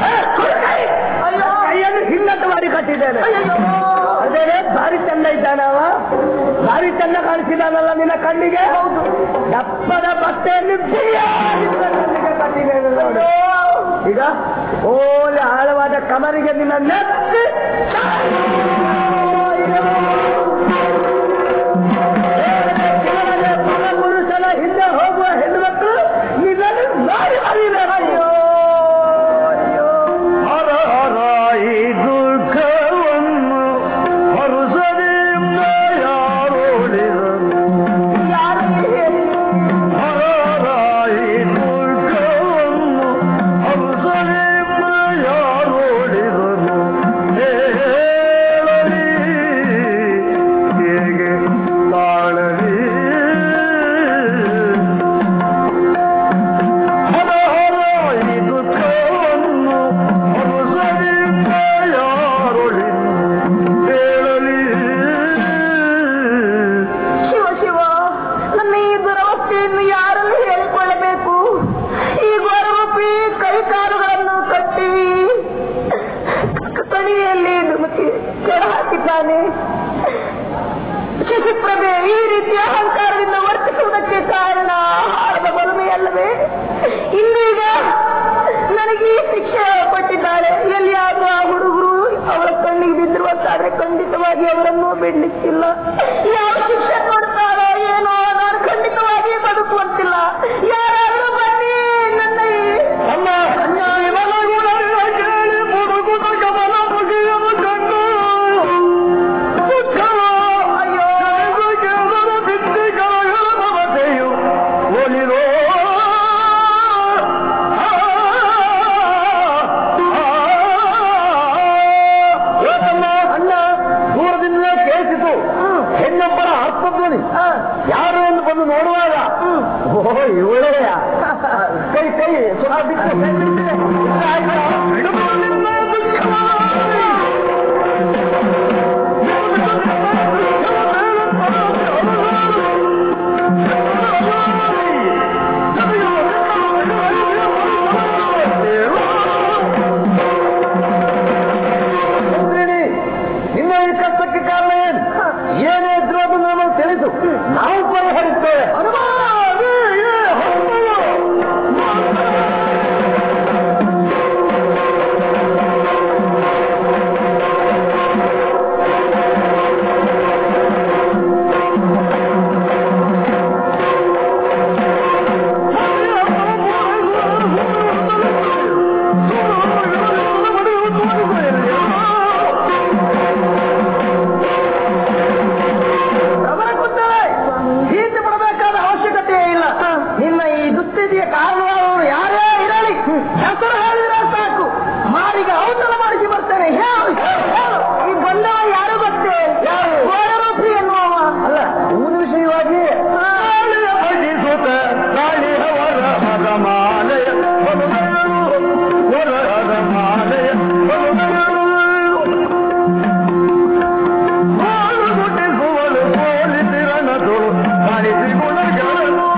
ಕೈಯನ್ನು ಹಿನ್ನಟ್ಟು ಮಾಡಿ ಕಟ್ಟಿದ್ದೇನೆ ಅದೇ ಭಾರಿ ಚಂದ ಇದ್ದಾನ ಅವ ಭಾರಿ ಚಂದ ಕಾಣಿಸಿದಾನಲ್ಲ ನಿನ್ನ ಕಣ್ಣಿಗೆ ಹೌದು ದಪ್ಪದ ಬಟ್ಟೆಯಲ್ಲಿ ಬಿರಿಯಾಗಿ ನಿನ್ನ ಕಣ್ಣಿಗೆ ಕಟ್ಟಿದ್ದೇನೆ ನೋಡು ಈಗ ಓಲೆ ಆಳವಾದ ಕಮರಿಗೆ ನಿನ್ನ ನೆತ್ತಿ ಕೇವಲ ಪರಪುರುಷನ ಹಿಂದೆ ಹೋಗುವ ಹೆಣ್ಣುಮಕ್ಕಳು ನಿನ್ನನ್ನು ನೋಡಿ ಅರಿಬೇಕು. ಅಯ್ಯೋ ಅಯ್ಯೋ ಹರ ಹರ ಈ ದುಃಖವನ್ನು ಹರುಸದಿಂದ ಯಾರೋಡಿದರು ಹರ ಹರ ಈ ದುಃಖವನ್ನು ಹರುಸದಿಂದ ಯಾರೋಡಿದರು ಹೇಳಲಿ ಹೇಗೆ ತಾಳಲಿ ಹರ ಹರ ಈ ದುಃಖವನ್ನು ಹರುಸರಿಂದ ಯಾರೊಳಿ ಹೇಳಲಿ ಶಿವ ಶಿವ ನನ್ನ ಈ ದುರವಸ್ಥೆಯನ್ನು ಯಾರಲ್ಲಿ ಹೇಳಿಕೊಳ್ಳಬೇಕು ಈ ಗೋರೂಪಿ ಕೈ ಕಾಲುಗಳನ್ನು ಕಟ್ಟಿ ಕಣಿವೆಯಲ್ಲಿ ಧುಮುಕಿ ಕೆಳ ಹಾಕಿದ್ದಾನೆ ಶಿಶುಪ್ರಭೆ ಈ ರೀತಿಯ ಅಹಂಕಾರದಿಂದ ವರ್ತಿಸುವುದಕ್ಕೆ ಕಾರಣ ಆಳದ ಬಲಮೆಯಲ್ಲವೇ ಇನ್ನೀಗ ನನಗೆ ಈ ಶಿಕ್ಷೆ ಕೊಟ್ಟಿದ್ದಾಳೆ ಎಲ್ಲಿಯಾದ್ರೂ ಆ ಹುಡುಗರು ಅವಳ ಕಣ್ಣಿಗೆ ಬಿದ್ದಿರುವಂತಾದ್ರೆ ಖಂಡಿತವಾಗಿ ಅವರನ್ನು ಬಿಡ್ಲಿಕ್ಕಿಲ್ಲ ಯಾವ ಶಿಕ್ಷೆ ಕೊಡ್ತಾರೋ ಏನೋ ನಾನು ಖಂಡಿತವಾಗಿ ಬದುಕುವಂತಿಲ್ಲ ಯಾರಾದ್ರೂ ಬನ್ನಿ ನನ್ನ ಈ- ಅಮ್ಮ ಇವನ ಗುಣಗಳ ಕೇಳಿ ಮುಡುಗುತ ಗಮನ ಮುಗಿಯಲು ಕಂಡು ದುಃಖವ ಅಯ್ಯೋ ಕೇವಲ ಬಿದ್ದಿಗಳ ಮಮತೆಯು ಒಲಿರೋ ಏಕಮ್ಮ ಅಣ್ಣ ದೂರದಿಂದಲೇ ಕೇಳಿಸಿತು ಹೆಣ್ಣೊಬ್ಬರ ಅರ್ಥಧ್ವನಿ ಯಾರು ಎಂದು ಬಂದು ನೋಡುವಾಗ ಓ ಇವಳೆಯ ಕೈ ಕೈ ಸುಧಾ ಬಿಟ್ಟು ಕೈ ಬಿಟ್ಟಿದೆ. ಆಯ್ತಾ? ಸುಂದರಿಣಿ, ನಿನ್ನ ಈ ಕಷ್ಟಕ್ಕೆ ಕಾರಣ ಏನು ಏನೇ ಇದ್ರೂ ಅದು ನಮಗೆ ತಿಳಿಸು ನಾವು ಪರಿಹರಿಸ್ತೇವೆ ಪ್ರಬಲ ಕೂತೇವೆ. ಭೀತಿ ಪಡಬೇಕಾದ ಅವಶ್ಯಕತೆ ಇಲ್ಲ ನಿನ್ನ ಈ ದುಸ್ಥಿತಿಯ ಕಾರಣವಾದವರು ಯಾರೇ ಇರಲಿ ಹೆಸರು ಹೇಳಿದ್ರೆ ಸಾಕು ಮಾರಿಗೆ ಔತಣ ಮಾಡಿಸಿ ಬರ್ತೇನೆ ಹೇಳು ಹೇಳು, ಹೇಳು. ಈ ಬಂದವ ಯಾರು ಗೊತ್ತೇ ಯಾರು ಗೋರೂಪಿ ಎನ್ನುವವ ಅಲ್ಲ ಊರ ವಿಷಯವಾಗಿ ಗಾಳಿಯ ಭಜಿಸುತ್ತ ಗಾಳಿಯವರ ಹರಮಾಲಯ ಹೊಲಗಳು ಹೊರಹರ ಮಾಲಯ ಹೊಲಗಳು ಹಾಲು ಮುಟ್ಟಿಸುವಳು ಪೋಲಿಸಿರನದು ಕಾಣಿಸಿ ಗುಣಗಳನ್ನು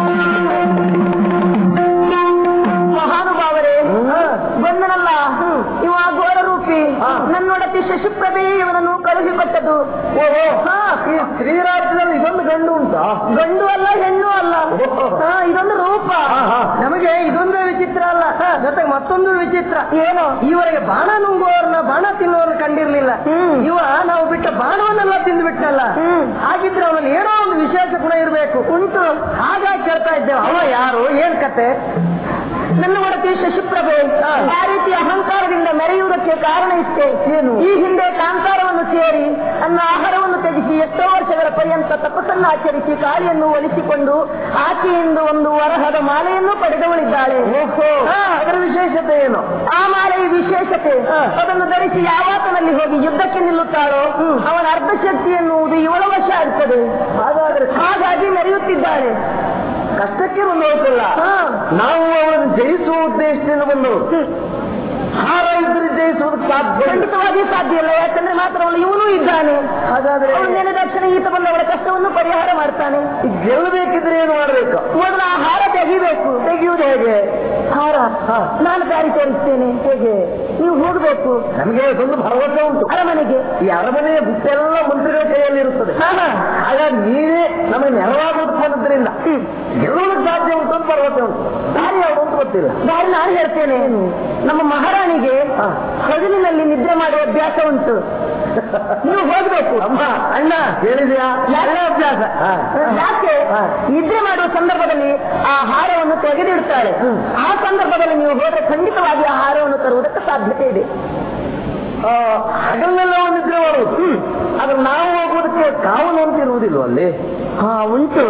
ಮಹಾನುಭಾವರೇ ಬಂದನಲ್ಲ ಇವ ಘೋರರೂಪಿ ನನ್ನೊಡತಿ ಶಶಿಪ್ರಭೆ ಇವನನ್ನು ಕಳುಹಿಕೊಟ್ಟದು ಓಹೋ ಹಾ. ಈ ಶ್ರೀರಾಜ್ಯದಲ್ಲಿ ಇದೊಂದು ಗಂಡು ಉಂಟಾ ಗಂಡು ಅಲ್ಲ ಹೆಣ್ಣು ಅಲ್ಲ ಓಹೋ. ಹಾ, ಇದೊಂದು ರೂಪ ಹಾ, ಹಾ. ನಮಗೆ ಇದೊಂದು ವಿಚಿತ್ರ ಅಲ್ಲ ಜೊತೆಗೆ ಮತ್ತೊಂದು ವಿಚಿತ್ರ ಏನು ಈವರೆಗೆ ಬಾಣ ನುಂಗುವವರನ್ನ ಬಾಣ ತಿನ್ನುವವರನ್ನ ಕಂಡಿರ್ಲಿಲ್ಲ ಹ್ಮ್. ಇವ ನಾವು ಬಿಟ್ಟ ಬಾಣವನ್ನೆಲ್ಲ ತಿಂದು ಬಿಟ್ಟಲ್ಲ ಹ್ಮ್. ಹಾಗಿದ್ರೆ ಅವನಲ್ಲಿ ಏನೋ ಒಂದು ವಿಶೇಷ ಗುಣ ಇರಬೇಕು ಉಂಟು ಹಾಗಾಗಿ ಕೇಳ್ತಾ ಇದ್ದೇವೆ ಅವ ಯಾರು ಏನ್ ಕತೆ ನನ್ನ ಒಡತಿ ಶಶಿಪ್ರಭೆ ಆ ರೀತಿ ಅಹಂಕಾರದಿಂದ ಮೆರೆಯುವುದಕ್ಕೆ ಕಾರಣ ಇಷ್ಟೇ ಏನು? ಈ ಹಿಂದೆ ಕಾಂತಾರವನ್ನು ಸೇರಿ ನನ್ನ ಆಹಾರವನ್ನು ತ್ಯಜಿಸಿ ಎಷ್ಟೋ ವರ್ಷಗಳ ಪರ್ಯಂತ ತಪಸ್ಸನ್ನು ಆಚರಿಸಿ ಕಾಳಿಯನ್ನು ಒಲಿಸಿಕೊಂಡು ಆಕೆಯಿಂದ ಒಂದು ವರಹದ ಮಾಲೆಯನ್ನು ಪಡೆದವಳಿದ್ದಾಳೆ ಓಹೋ ಹಾ. ಅದರ ವಿಶೇಷತೆ ಏನು ಆ ಮಾಲೆಯ ವಿಶೇಷತೆ ಅದನ್ನು ಧರಿಸಿ ಯಾವಾತನಲ್ಲಿ ಹೋಗಿ ಯುದ್ಧಕ್ಕೆ ನಿಲ್ಲುತ್ತಾಳೋ ಅವನ ಅರ್ಧ ಶಕ್ತಿ ಎನ್ನುವುದು ಇವಳ ವಶ ಆಗ್ತದೆ ಹಾಗಾದ್ರೆ ಹಾಗಾಗಿ ಮೆರೆಯುತ್ತಿದ್ದಾಳೆ ಕಷ್ಟಕ್ಕೆ ಬಂದವಲ್ಲ ಹಾ. ನಾವು ಅವರನ್ನು ಜಯಿಸುವ ಉದ್ದೇಶದಿಂದ ಬಂದವರು ಹಾರ ಇದ್ರೆ ಜಯಿಸುವುದಕ್ಕೆ ಸಾಧ್ಯ ಇಲ್ಲ. ಖಂಡಿತವಾಗಿ ಸಾಧ್ಯ ಇಲ್ಲ ಯಾಕಂದ್ರೆ ಮಾತ್ರವಲ್ಲ ಇವನು ಇದ್ದಾನೆ ಹಾಗಾದ್ರೆ ಅವನು ನೆನೆದಾಕ್ಷಣ ಈತ ಬಂದವರ ಕಷ್ಟವನ್ನು ಪರಿಹಾರ ಮಾಡ್ತಾನೆ ಈಗ ಗೆಲ್ಲಬೇಕಿದ್ರೆ ಏನು ಮಾಡ್ಬೇಕು ಮೊದಲು ಆ ಹಾರ ತೆಗಿಬೇಕು ತೆಗೆಯುವುದು ಹೇಗೆ ಹಾರ ನಾನು ದಾರಿ ತೋರಿಸ್ತೇನೆ ಹೇಗೆ ನೀವು ಹೋಗಬೇಕು ನಮಗೆ ಅದೊಂದು ಭರವಸೆ ಉಂಟು ಅರಮನೆಗೆ ಈ ಅರಮನೆಯ ಗುಟ್ಟೆಲ್ಲ ಮಂತ್ರಿಗಳ ಕೈಯಲ್ಲಿ ಇರುತ್ತದೆ ಹಾ, ಹಾ. ಹಾಗಾಗಿ ನೀವೇ ನಮಗೆ ನೆರವಾಗುವುದು ಬಂದ್ರಿಂದ ಗೆಲ್ಲುವುದಕ್ಕೆ ಸಾಧ್ಯ ಉಂಟು ಅಂತ ಭರವಸೆ ಉಂಟು ದಾರಿ ಯಾವುದು ಅಂತ ಗೊತ್ತಿಲ್ಲ ದಾರಿ ನಾನು ಹೇಳ್ತೇನೆ ನಮ್ಮ ಮಹಾರಾಣಿಗೆ ಹಾ. ಹಗಲಿನಲ್ಲಿ ನಿದ್ರೆ ಮಾಡುವ ಅಭ್ಯಾಸ ಉಂಟು ನೀವು ಹೋಗ್ಬೇಕು ಅಮ್ಮ ಅಣ್ಣ ಹೇಳಿದ್ಯಾ ಯಾಕೆ? ಅಭ್ಯಾಸ ಹಾ. ಯಾಕೆ ಹಾ. ನಿದ್ರೆ ಮಾಡುವ ಸಂದರ್ಭದಲ್ಲಿ ಆ ಹಾರವನ್ನು ತೆಗೆದಿಡ್ತಾಳೆ ಆ ಸಂದರ್ಭದಲ್ಲಿ ನೀವು ಹೋದ್ರೆ ಖಂಡಿತವಾಗಿ ಆ ಹಾರವನ್ನು ತರುವುದಕ್ಕೆ ಸಾಧ್ಯತೆ ಇದೆ ಆ, ಹಗಲೆಲ್ಲ ಒಂದು ನಿದ್ರೆ ಮಾಡುವುದು ಆದ್ರೆ ನಾವು ಹೋಗುವುದಕ್ಕೆ ಕಾವಲು ಅಂತ ಇರುವುದಿಲ್ಲ ಅಲ್ಲಿ ಹಾ ಉಂಟು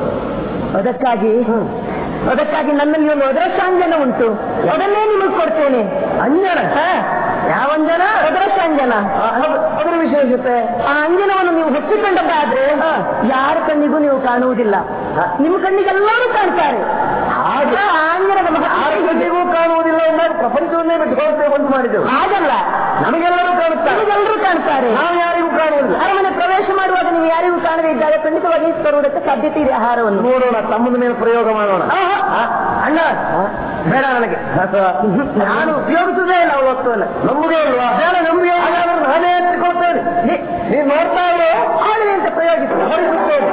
ಅದಕ್ಕಾಗಿ ಅದಕ್ಕಾಗಿ ನನ್ನಲ್ಲಿ ಒಂದು ಅದರಶಾಂಜನ ಉಂಟು ಅದನ್ನೇ ನಿಮಗೆ ಕೊಡ್ತೇನೆ ಅಂಜನ ಯಾವ ಅಂಜನ ಅದರಶಾಂಜನ ಆ, ಅದು- ಅದರ ವಿಶೇಷತೆ ಆ ಅಂಜನವನ್ನು ನೀವು ಹೊಚ್ಚಿಕೊಂಡದ್ದಾದ್ರೆ ಯಾರ ಕಣ್ಣಿಗೂ ನೀವು ಕಾಣುವುದಿಲ್ಲ ನಿಮ್ಮ ಕಣ್ಣಿಗೆ ಎಲ್ಲರೂ ಕಾಣ್ತಾರೆ ಹಾಗೆ ಆ ಅಂಜನದ ಮಹತ್ವ ಯಾರ ಹೀಗಿದೆ. ಕಣ್ಣಿಗೂ ಕಾಣುವುದಿಲ್ಲ ಎಂದಾಗ ಪ್ರಪಂಚವನ್ನೇ ಬಿಟ್ಟು ಹೋಗ್ತೇವೆ ಅಂತ ಮಾಡಿದೆವು ಹಾಗಲ್ಲ ನಮಗೆಲ್ಲರೂ ಕಾಣುತ್ತಾರೆ ನಿಮಗೆಲ್ಲರೂ ಕಾಣ್ತಾರೆ ನಾವು ಯಾರಿಗೂ ಕಾಣುವುದಿಲ್ಲ ಅರಮನೆ ಪ್ರವೇಶ ಮಾಡುವಾಗ ನೀವು ಯಾರಿಗೂ ಕಾಣದೇ ಇದ್ದಾಗ ಖಂಡಿತವಾಗಿ ತರುವುದಕ್ಕೆ ಸಾಧ್ಯತೆ ಇದೆ ಆಹಾರವನ್ನು ನೋಡೋಣ ತಮ್ಮದ ಮೇಲೆ ಪ್ರಯೋಗ ಮಾಡೋಣ ಆಹಾ. ಆ, ಅಣ್ಣ ಬೇಡ ನನಗೆ ನಾನು ಉಪಯೋಗಿಸುವುದೇ ಇಲ್ಲ ಅವಳ ವಸ್ತುವನ್ನ ನಮಗೆ ಇಲ್ವಾ ಬೇಡ ನಮಗೆ ಹಾಗಾದ್ರೆ ನಾನೇ ಎತ್ತಿಕೊಳ್ತೇನೆ ನೀ- ನೀನ್ ನೋಡ್ತಾ ಇರೋ ಆಗಲಿ ಅಂತ ಪ್ರಯೋಗಿಸಿ ಹೊರಡಿಸುತ್ತೇನೆ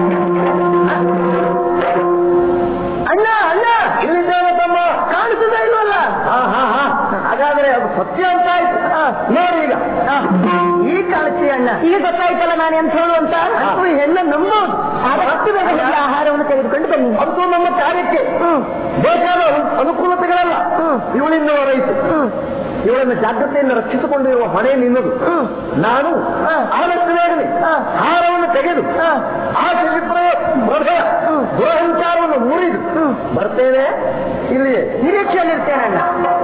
ಅಣ್ಣ ಅಣ್ಣ ಇಲ್ಲಿದ್ದೇನೆ ತಮ್ಮ ಕಾಣಿಸುವುದೇ ಇಲ್ವಲ್ಲ ಹಾ ಹಾ ಹಾ ಹಾಗಾದ್ರೆ ಅದು ಸತ್ಯ ಅಂತ ಆಯ್ತು ಆ, ನೋಡಿ ಈಗ ಆ, ಈ ಕಾಣಿಸ್ತೀಯ ಅಣ್ಣ ಈಗ ಗೊತ್ತಾಯ್ತಲ್ಲ ನಾನು ಎಂಥವಳು ಅಂತ ಅಂತೂ ಈ ಹೆಣ್ಣ ನಂಬೋದು ಆದಷ್ಟು ಬೇಗ ಹೋಗಿ ಆಹಾರವನ್ನು ತೆಗೆದುಕೊಂಡು ಬನ್ನಿ ಅಂತೂ ನಮ್ಮ ಕಾರ್ಯಕ್ಕೆ ಹ್ಮ್ ಬೇಕಾದ ಅನು- ಅನುಕೂಲತೆಗಳಲ್ಲ ಹ್ಮ್. ಇವಳಿಂದ ಹೊರಯಿತು ಹ್ಮ್ ಇವಳನ್ನು ಜಾಗ್ರತೆಯಿಂದ ರಕ್ಷಿಸಿಕೊಂಡಿರುವ ಹೊಣೆ ನಿನ್ನದು ಹ್ಮ್. ನಾನು ಹಾ. ಆದಷ್ಟು ಬೇಗನೆ ಹಾ. ಹಾರವನ್ನು ತೆಗೆದು ಹಾ. ಆ ಶಶಿಪ್ರಯ ಹೃದಯ ಹ್ಮ್. ದುರಹಂಕಾರವನ್ನು ಮುರಿದು ಹ್ಮ್. ಬರ್ತೇನೆ ಇಲ್ಲಿಯೇ ನಿರೀಕ್ಷೆಯಲ್ಲಿರ್ತೇನೆ ಅಣ್ಣ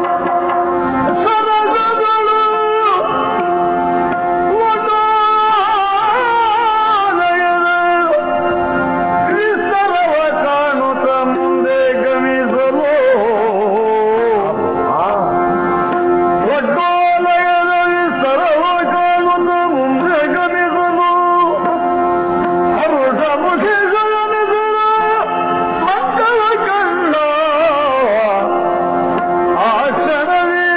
ಕಾಣುತ್ತ ಮುಂದೆ ಗಮಿಸಲು ಒಡ್ಡೋಲಯದಲ್ಲಿ ಸರವ ಕಾಣುತ್ತ ಮುಂದೆ ಗಮಿಸಲು ಅರುಷ ಮುಖಿಸಲನಿಸಲು ಮಕ್ಕಳ ಕಣ್ಣ ಆ ಕ್ಷಣವೇ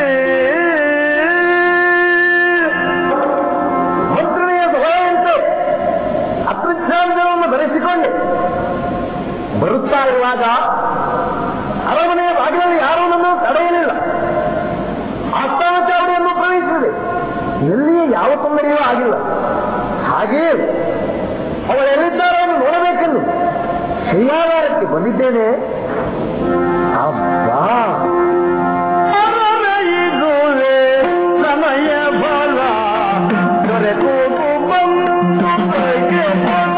ಮಂತ್ರಿಯ ಭಯಂತೆ ಅಪ್ರಜ್ಞಾನವನ್ನು ಧರಿಸಿಕೊಂಡೆ ಬರುತ್ತಾ ಇರುವಾಗ ಅರಮನೆಯ ಬಾಗಿಲಲ್ಲಿ ಯಾರೂ ನನ್ನನ್ನು ತಡೆಯಲಿಲ್ಲ ಆಸ್ಥಾನ ಚಾವಡಿಯನ್ನು ಪ್ರವೇಶಿಸಿದೆ ಎಲ್ಲಿಯೇ ಯಾವ ತೊಂದರೆಯೂ ಆಗಿಲ್ಲ ಹಾಗೆಯೇ ಅವಳು ಎಲ್ಲಿದ್ದಾರೋ ಎಂದು ನೋಡಬೇಕೆಂದು ಶಯ್ಯಾಗಾರಕ್ಕೆ ಬಂದಿದ್ದೇನೆ ಅಬ್ಬಾ ಅರಮನೆಯಿದುವೆ ಸಮಯ ಬಲ ದೊರೆತು ಬಂದು ಕೈಗೆ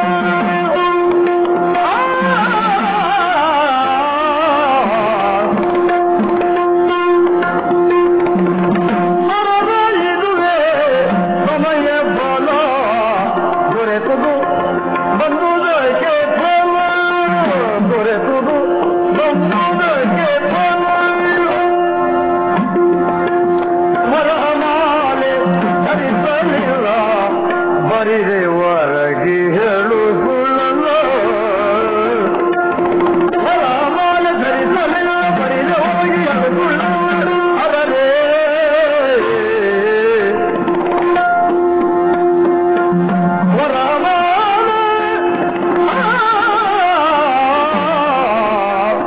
ಅರಮನೆಯಿದುವೆ ಸಮಯ ಬಲ ದೊರೆತುದು ಬಂದುದಕ್ಕೆ ಫಲ ದೊರೆತುದು ಬಂದುದಕ್ಕೆ ಫಲ ವರಮಾಲೆ ಧರಿಸಲಿಲ್ಲ ಬರಿದೆ ಹೊರಗೆ ಹೇಳುವುದಿಲ್ಲ ವರಮಾಲೆ ಧರಿಸಲಿಲ್ಲ ಬರಿದೆ ಹೋಗಿ ಹೇಳುವುದಿಲ್ಲ ಅದರೇ ವರಮಾಲೆ ಆ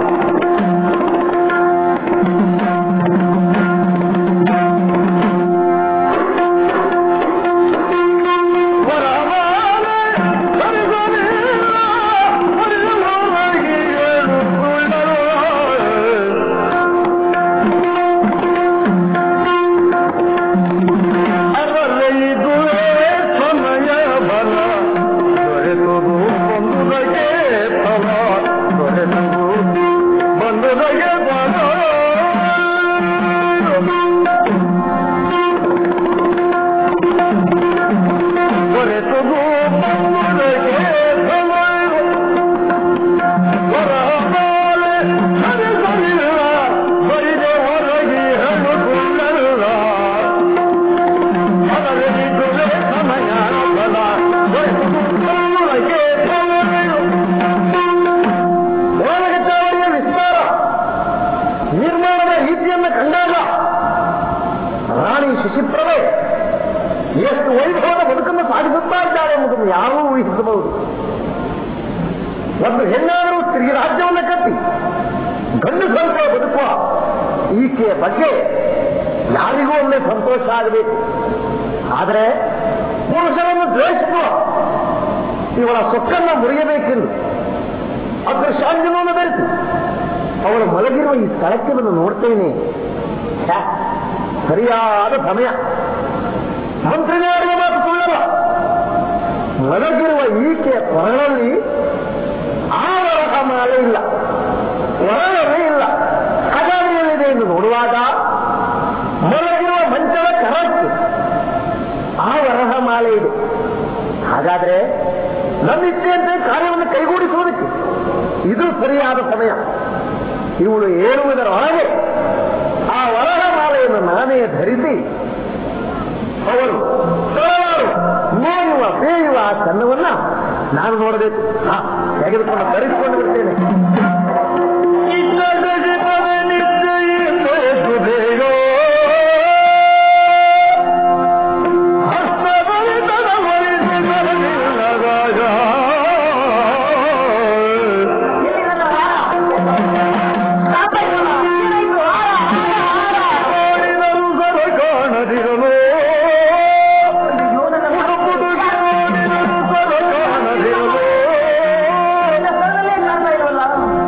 ವರಮಾಲೆ ಒಂದು ಹೆಣ್ಣಾದರೂ ಸ್ತ್ರೀ ರಾಜ್ಯವನ್ನ ಕಟ್ಟಿ ಗಂಡು ಸಂತೋಷ ಬದುಕುವ ಈಕೆಯ ಬಗ್ಗೆ ಯಾರಿಗೂ ಒಮ್ಮೆ ಸಂತೋಷ ಆಗಬೇಕು ಆದರೆ ಪುರುಷರನ್ನು ದ್ವೇಷಿಸುವ ಇವಳ ಸೊಕ್ಕನ್ನ ಮುರಿಯಬೇಕೆಂದು ಅದೃಶ್ಯಾಂಜನವನ್ನು ಬೆರೆತು ಅವಳು ಮಲಗಿರುವ ಈ ಸ್ಥಳಕ್ಕೆ ನಾನು ನೋಡ್ತೇನೆ ಛೆ, ಸರಿಯಾದ ಸಮಯ ಮಂತ್ರಿನೇ ಆಡುವ ಮಾತು ಸುಳ್ಳಲ್ಲ ಮಲಗಿರುವ ಈಕೆಯ ಕೊರಳಲ್ಲಿ ಆ ವರಹ ಮಾಲೆ ಇಲ್ಲ ವರವೇ ಇಲ್ಲ ಖಜಾನೆಯಲ್ಲಿದೆ ಎಂದು ನೋಡುವಾಗ ಮಲಗಿರುವ ಮಂಚದ ಕರಕ್ಕೆ ಆ ವರಹ ಮಾಲೆ ಇದೆ ಹಾಗಾದ್ರೆ ನನ್ನ ಇಚ್ಛೆಯಂತೆ ಕಾರ್ಯವನ್ನು ಕೈಗೂಡಿಸುವುದಕ್ಕೆ ಇದು ಸರಿಯಾದ ಸಮಯ ಇವಳು ಏರುವುದರೊಳಗೆ ಆ ವರಹ ಮಾಲೆಯನ್ನು ನಾನೇ ಧರಿಸಿ ಅವರು ತಳವಾರು ಮೇಯುವ ಬೇಯುವ ಆ ಚನ್ನವನ್ನ ನಾನು ನೋಡಬೇಕು ಹಾ, ತೆಗೆದುಕೊಂಡು ಧರಿಸಿಕೊಂಡು ಬಿಡ್ತೇನೆ ಎಲ್ಲಿ ನನ್ನ ಹಾರ? ಕಾಪಾಡಿಕೊಳ್ಳ. ಏನಾಯ್ತು? ಹಾರ, ಹಾರ, ಹಾರ. ಕಾಣದಿರಲು ಅಯ್ಯೋ, ನನ್ನ ನನ್ನ ಕಣ್ಣಲ್ಲೇ ಕಾಣ್ತಾ ಇಲ್ವಲ್ಲ?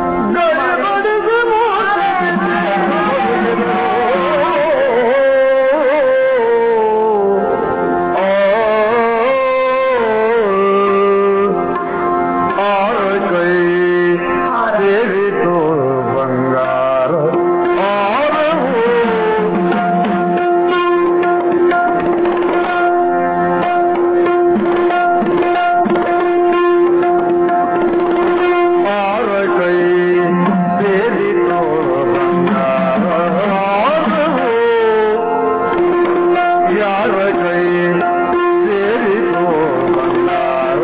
ಬಂಗಾರ ಆರ ಕೈ ಸೇರಿತು ಬಂಗಾರ ಯಾರ ಕೈ ಸೇರಿತು ಬಂಗಾರ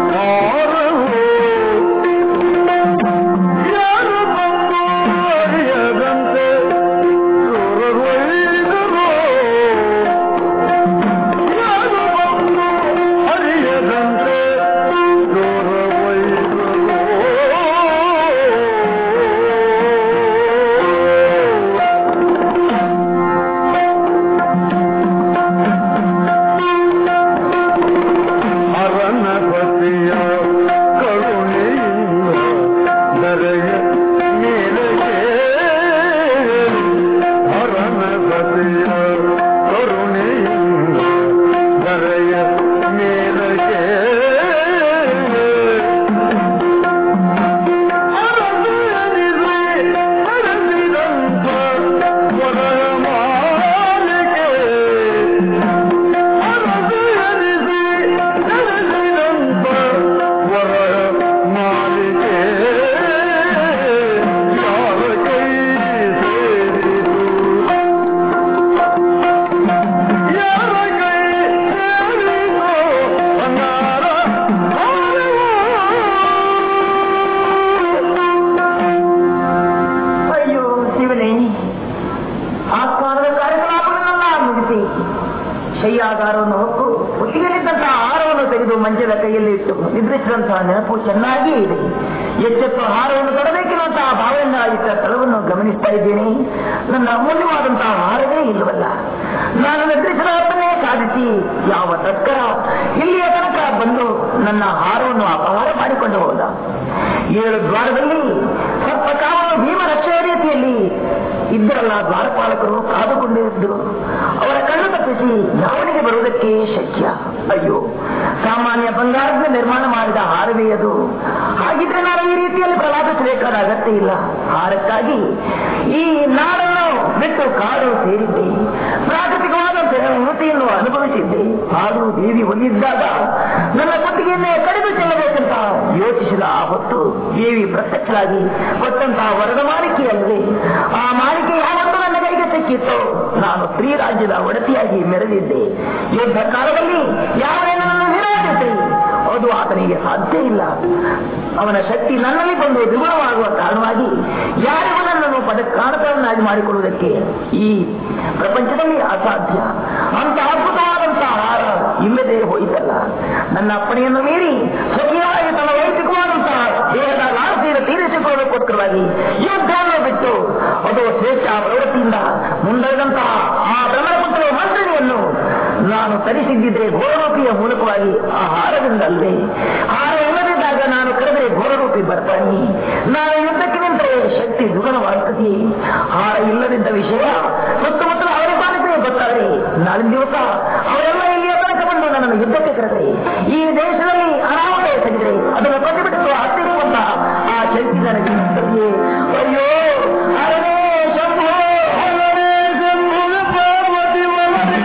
ಯಾರು ಬಂದು ಅರಿಯದಂತೆ ದೂರವೊಯ್ದರು ಯಾರು ಬಂದು ಅರಿಯದಂತೆ ದೂರವೊಯ್ದರು ಅರಣ್ಯಪತಿಯ ಕರುಣೆಯಿಂದ ದರೆಯ ಮೇಲೆಗೆ ಅರಣ್ಯಪತಿಯ ಕರುಣೆಯಿಂದ ದರೆಯ ಮೇಲೆಗೆ ಅರಸಿಯನಿದೆ ಅರಸಿದಂತ ವರಯ ಮಾಲಿಕೆ ಅರಸಿಯನಿಸಿ ನೆಲೆಸಿದಂತ ವರಯ ಮಾಲಿಕೆ ಯಾರ ಕೈ ಸೇರಿತು ಯಾರ ಕೈ ಸೇರಿತು ಬಂಗಾರ ಅಯ್ಯೋ ಶಿವನೇ ಆ ಕಾಲದ ಕಾರ್ಯಕ್ರಮಗಳನ್ನೆಲ್ಲ ಮುಗಿಸಿ ಶಯ್ಯಾಗಾರವನ್ನು ಹೊಕ್ಕು ಒಟ್ಟಿಗೆಲಿದ್ದಂತಹ ಹಾರವನ್ನು ತೆಗೆದು ಮಂಚದ ಕೈಯಲ್ಲಿ ಇಟ್ಟು ನಿದ್ರಿಸಿದಂತಹ ನೆನಪು ಚೆನ್ನಾಗಿ ಇದೆ ಎಚ್ಚೆತ್ತು ಹಾರವನ್ನು ತೊಡಬೇಕೆನ್ನುವಂತಹ ಭಾವನೆಯಿಂದ ಇದ್ದ ಸ್ಥಳವನ್ನು ಗಮನಿಸ್ತಾ ಇದ್ದೇನೆ ನನ್ನ ಅಮೂಲ್ಯವಾದಂತಹ ಹಾರವೇ ಇಲ್ಲವಲ್ಲ ನಾನು ನಿದ್ರಿಸಿದ ಹೊತ್ತನ್ನೇ ಸಾಧಿಸಿ ಯಾವ ತಸ್ಕರ ಇಲ್ಲಿಯ ತನಕ ಬಂದು ನನ್ನ ಹಾರವನ್ನು ಅಪಹಾರ ಮಾಡಿಕೊಂಡು ಹೋದ ಏಳು ದ್ವಾರದಲ್ಲಿ ಸರ್ಪ ಕಾವಲು ಭೀಮ ರಕ್ಷೆಯ ರೀತಿಯಲ್ಲಿ ಇದ್ದರಲ್ಲ ದ್ವಾರಪಾಲಕರು ಕಾದುಕೊಂಡಿದ್ದರು ಅವರ ಕಣ್ಣು ತಪ್ಪಿಸಿ ಯಾವನಿಗೆ ಬರುವುದಕ್ಕೆ ಶಕ್ಯ ಅಯ್ಯೋ ಸಾಮಾನ್ಯ ಬಂಗಾರದ ನಿರ್ಮಾಣ ಮಾಡಿದ ಹಾರವೇ ಅದು ಹಾಗಿದ್ರೆ ನಾನು ಈ ರೀತಿಯಲ್ಲಿ ಪ್ರಲಾಪಿಸಬೇಕಾದ ಅಗತ್ಯ ಇಲ್ಲ ಹಾರಕ್ಕಾಗಿ ಈ ನಾಡನ್ನು ಬಿಟ್ಟು ಕಾಡು ಸೇರಿದ್ದೆ ಪ್ರಾಕೃತಿಕವಾದಂತಹ ಉನ್ನತಿಯನ್ನು ಅನುಭವಿಸಿದ್ದೆ ಆದರೂ ದೇವಿ ಒಲಿಯಿದ್ದಾಗ ನನ್ನ ಕುತ್ತಿಗೆಯನ್ನೇ ಕಡಿದು ಚೆಲ್ಲಬೇಕಂತ ಯೋಚಿಸಿದ ಆ ಹೊತ್ತು ದೇವಿ ಪ್ರತ್ಯಕ್ಷರಾಗಿ ಕೊಟ್ಟಂತಹ ವರದ ಮಾಲಿಕೆಯಲ್ಲದೆ ಆ ಮಾಲಿಕೆ ಯಾವತ್ತೂ ನನ್ನ ಕೈಗೆ ಸಿಕ್ಕಿತ್ತು ನಾನು ಸ್ತ್ರೀ ರಾಜ್ಯದ ಒಡತಿಯಾಗಿ ಮೆರೆದಿದ್ದೆ ಯುದ್ಧ ಕಾಲದಲ್ಲಿ ಯಾವನೇ ನನ್ನನ್ನು ನಿರಾಕರಿಸಿ ಅದು ಆತನಿಗೆ ಸಾಧ್ಯ ಇಲ್ಲ ಅವನ ಶಕ್ತಿ ನನ್ನಲ್ಲಿ ಬಂದು ದ್ವಿಗುಣವಾಗುವ ಕಾರಣವಾಗಿ ಯಾರಿಗೂ ನನ್ನನ್ನು ಪದ ಕಾರಣಗಳನ್ನಾಗಿ ಮಾಡಿಕೊಳ್ಳುವುದಕ್ಕೆ ಈ ಪ್ರಪಂಚದಲ್ಲಿ ಅಸಾಧ್ಯ ಅಂತ ಅದ್ಭುತವಾದಂತಹ ಹಾರ ಇಲ್ಲದೆ ಹೋಯಿತಲ್ಲ ನನ್ನ ಅಪ್ಪಣೆಯನ್ನು ಮೀರಿ ಸ್ವಕೀಯವಾಗಿ ತನ್ನ ವೈಯಕ್ತಿಕವಾದಂತಹ ದೇಹದ ಉಳಿಸಿಕೊಳ್ಳೋದಕ್ಕೋಸ್ಕರವಾಗಿ ಯುದ್ಧವನ್ನು ಬಿಟ್ಟು ಅದು ಶ್ರೇಷ್ಠ ಪ್ರವೃತ್ತಿಯಿಂದ ಮುಂದೊರೆದಂತಹ ಆ ಬ್ರಹ್ಮಪುತ್ರ ಮಂತ್ರಿಯನ್ನು ನಾನು ತರಿಸಿದ್ದಿದ್ರೆ ಘೋರರೂಪಿಯ ಮೂಲಕವಾಗಿ ಆ ಹಾರದಿಂದ ಅಲ್ಲದೆ ಹಾರ ಇಲ್ಲದಿದ್ದಾಗ ನಾನು ಕರೆದರೆ ಘೋರರೂಪಿ ಬರ್ತಾನೆ ನಾನು ಯುದ್ಧಕ್ಕೆ ನಿಂತರೆ ಶಕ್ತಿ ದ್ವಿಗುಣವಾಗ್ತದೆ ಹಾರ ಇಲ್ಲದಿದ್ದ ವಿಷಯ ಸುತ್ತಮುತ್ತಲ ಅವರ ಪಾಲಿಕೆ ಗೊತ್ತಾದರೆ ನಾಳಿನ ದಿವಸ ಅವರೆಲ್ಲ ಇಲ್ಲಿಯ ತನಕ ಬಂದು ನನ್ನನ್ನು ಯುದ್ಧಕ್ಕೆ ಕರೆದರೆ ಈ ದೇಶದಲ್ಲಿ ಅನಾಹುತ ಎಸಗಿದ್ರೆ ಅದನ್ನು ಪ್ರತಿಭಟಿಸುವ ಹತ್ತಿರುವಂತ ಆ ಶಕ್ತಿ ನನಗೆ ಇರ್ತದೆಯೇ? ಅಯ್ಯೋ ಹರನೇ ಶಂಭೋ ಹರನೇ ಶಂಭೋ ಪಾರ್ವತಿ ವರದೆ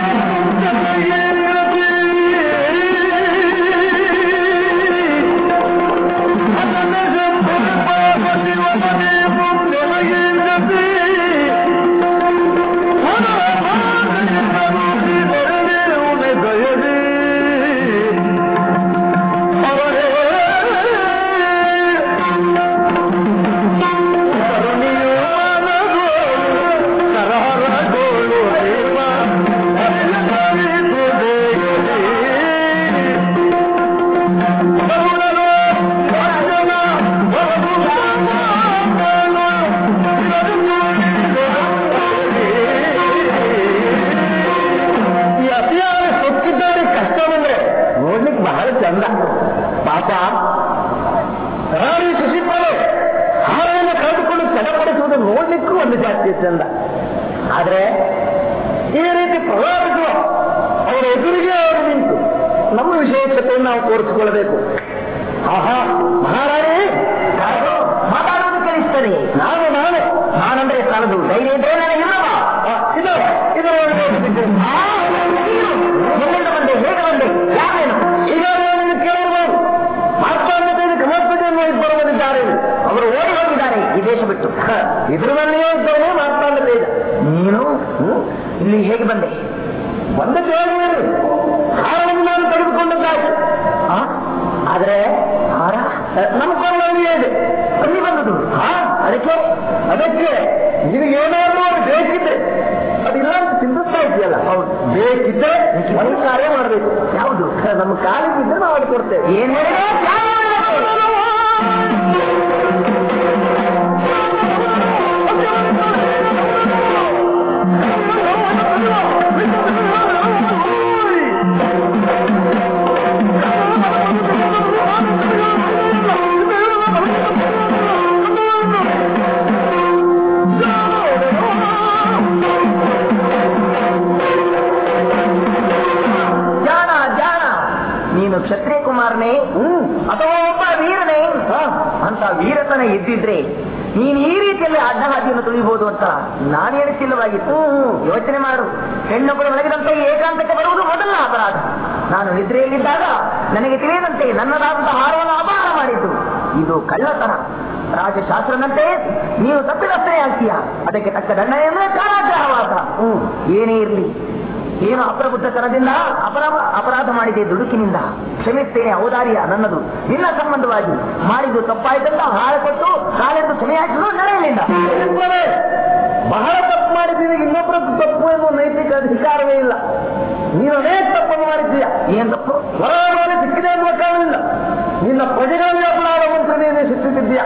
ಈ ಅತಿಯಾದ ಸೊಕ್ಕಿದ್ದವರಿಗೆ ಕಷ್ಟ ಬಂದ್ರೆ ನೋಡ್ಲಿಕ್ಕೆ ಬಹಳ ಚಂದ ಪಾಪ ರಾಣಿ ಶಶಿಪಾಲೆ ಹಾರವನ್ನು ಕಳೆದುಕೊಂಡು ಚಡಪಡಿಸುವುದು ನೋಡ್ಲಿಕ್ಕೂ ಒಂದು ಜಾಸ್ತಿ ಚಂದ ಆದ್ರೆ ಈ ರೀತಿ ಪ್ರವಾದಿಸುವ ಅವರ ಎದುರಿಗೆ ಅವರು ನಿಂತು ನಮ್ಮ ವಿಶೇಷತೆಯನ್ನು ನಾವು ತೋರಿಸಿಕೊಳ್ಳಬೇಕು ಆಹಾ ಮಹಾರಾಣಿ ಯಾರು? ಮಾತಾಡುವುದು ಕೇಳಿಸ್ತದೆ ನಾನು ನಾನು ನಾನಂದ್ರೆ ಸಾಲದು ಧೈರ್ಯ ಇದ್ರೆ ನನಗೆ ಇಲ್ಲವ ಆ, ಇದು ಇದು ಆ, ನೀನು ಎಲ್ಲಿಂದ ಬಂದೆ ಹೇಗೆ ಬಂದೆ ಯಾರೇನು ಈಗ ನೀವು ಕೇಳಿರ್ಬೋದು ಮಾರ್ಪಾಂಡತೆಯನ್ನು ಕಮರ್ಪತೆಯನ್ನು ಇಬ್ಬರು ಬಂದಿದ್ದಾರೆ ಅವರು ಓಡಿ ಹೋಗಿದ್ದಾರೆ ಈ ದೇಶ ಬಿಟ್ಟು ಇದ್ರಲ್ಲಿಯೇ ಇದ್ದಾರೆ ಮಾರ್ಪಾಂಡತೆ ಇದೆ ನೀನು ಇಲ್ಲಿ ಹೇಗೆ ಬಂದೆ ಬಂದದ್ದು ಹೇಳಿ ಹಾರವನ್ನು ನಾನು ತೆಗೆದುಕೊಂಡದ್ದಾಯ್ತು ಆ? ಆದ್ರೆ ಹಾರ ನಮ್ಮ ಕೊಳ್ಳಲ್ಲಿಯೇ ಇದೆ ಅಲ್ಲಿ ಬಂದದು ಹಾ ಅದಕ್ಕೆ ಅದಕ್ಕೆ ಇದು ಏನಾದ್ರೂ ಅದು ಬೇಕಿದ್ರೆ ಅದಿಲ್ಲ ಅಂತ ಚಿಂತಿಸ್ತಾ ಇದೆಯಲ್ಲ ಹೌದು ಬೇಕಿದ್ರೆ ಒಂದು ಕಾರ್ಯ ಮಾಡಬೇಕು ಯಾವುದು ನಮ್ಮ ಕಾಲಿಗಿದ್ರೆ ನಾವು ಅದು ಕೊಡ್ತೇವೆ ಏನ್ ಹೇಳಿದೆ ಯಾವ ಹೇಳಿದೆ? ಜಾಣ ಜಾಣ ನೀನು ಕ್ಷತ್ರಿಯ ಕುಮಾರನೇ ಹ್ಮ್ ಅಥವಾ ಒಬ್ಬ ವೀರನೇ ಅಂತ ವೀರತನ ಇದ್ದಿದ್ರೆ ನೀನು ಈ ರೀತಿಯಲ್ಲಿ ಅಡ್ಡ ಹಾದಿಯನ್ನು ತುಳಿಬಹುದು ಅಂತ ನಾನು ಹೇಳುತ್ತಿಲ್ಲವಾಗಿತ್ತು ಯೋಚನೆ ಮಾಡು ಹೆಣ್ಣೊಬ್ಬರು ಮಲಗಿದಂತೆ ಏಕಾಂತಕ್ಕೆ ಬರುವುದು ಮೊದಲ ಅಪರಾಧ ನಾನು ನಿದ್ರೆಯಲ್ಲಿದ್ದಾಗ ನನಗೆ ತಿಳಿಯದಂತೆ ನನ್ನದಾದಂತಹ ಹಾರವನ್ನು ಅಪಹಾರ ಮಾಡಿದ್ದು ಇದು ಕಳ್ಳತನ ರಾಜಶಾಸ್ತ್ರದಂತೆ ನೀನು ತಪ್ಪಿದಷ್ಟೇ ಆಗ್ತೀಯ ಅದಕ್ಕೆ ತಕ್ಕ ದಂಡ ಎಂದ್ರೆ ಕಾರಾಗ್ರಹವಾಸ ಏನೇ ಇರಲಿ ಏನು ಅಪ್ರಬುದ್ಧತನದಿಂದ ಅಪರಾಧ ಅಪರಾಧ ಮಾಡಿದೆ ದುಡುಕಿನಿಂದ ಕ್ಷಮಿಸ್ತೇನೆ ಔದಾರ್ಯ ನನ್ನದು ನಿನ್ನ ಸಂಬಂಧವಾಗಿ ಮಾಡಿದ್ದು ತಪ್ಪಾಯ್ತಂತ ಹಾರ ಕೊಟ್ಟು ಕಾಲೆಂದು ಕ್ಷಮೆಯಾಚಲು ನಡೆಯಲಿಲ್ಲ ಇಬ್ಬರೇ ಬಹಳ ತಪ್ಪು ಮಾಡಿದ್ದೀವಿ ಇನ್ನೊಬ್ಬರ ತಪ್ಪು ಎನ್ನುವ ನೈತಿಕ ಅಧಿಕಾರವೇ ಇಲ್ಲ ನೀನು ಅನೇಕ ತಪ್ಪನ್ನು ಮಾಡಿದ್ದೀಯ ಏನ್ ತಪ್ಪು ಹೊರಗಡೆ ಸಿಕ್ಕಿದೆ ಎನ್ನುವ ಕಾರಣದಿಂದ ನಿನ್ನ ಪ್ರಜೆಗಳಲ್ಲಿ ಅಪರಾಧ ಮಂತ್ರ ನೀನು ಶಿಕ್ಷಿಸಿದ್ದೀಯ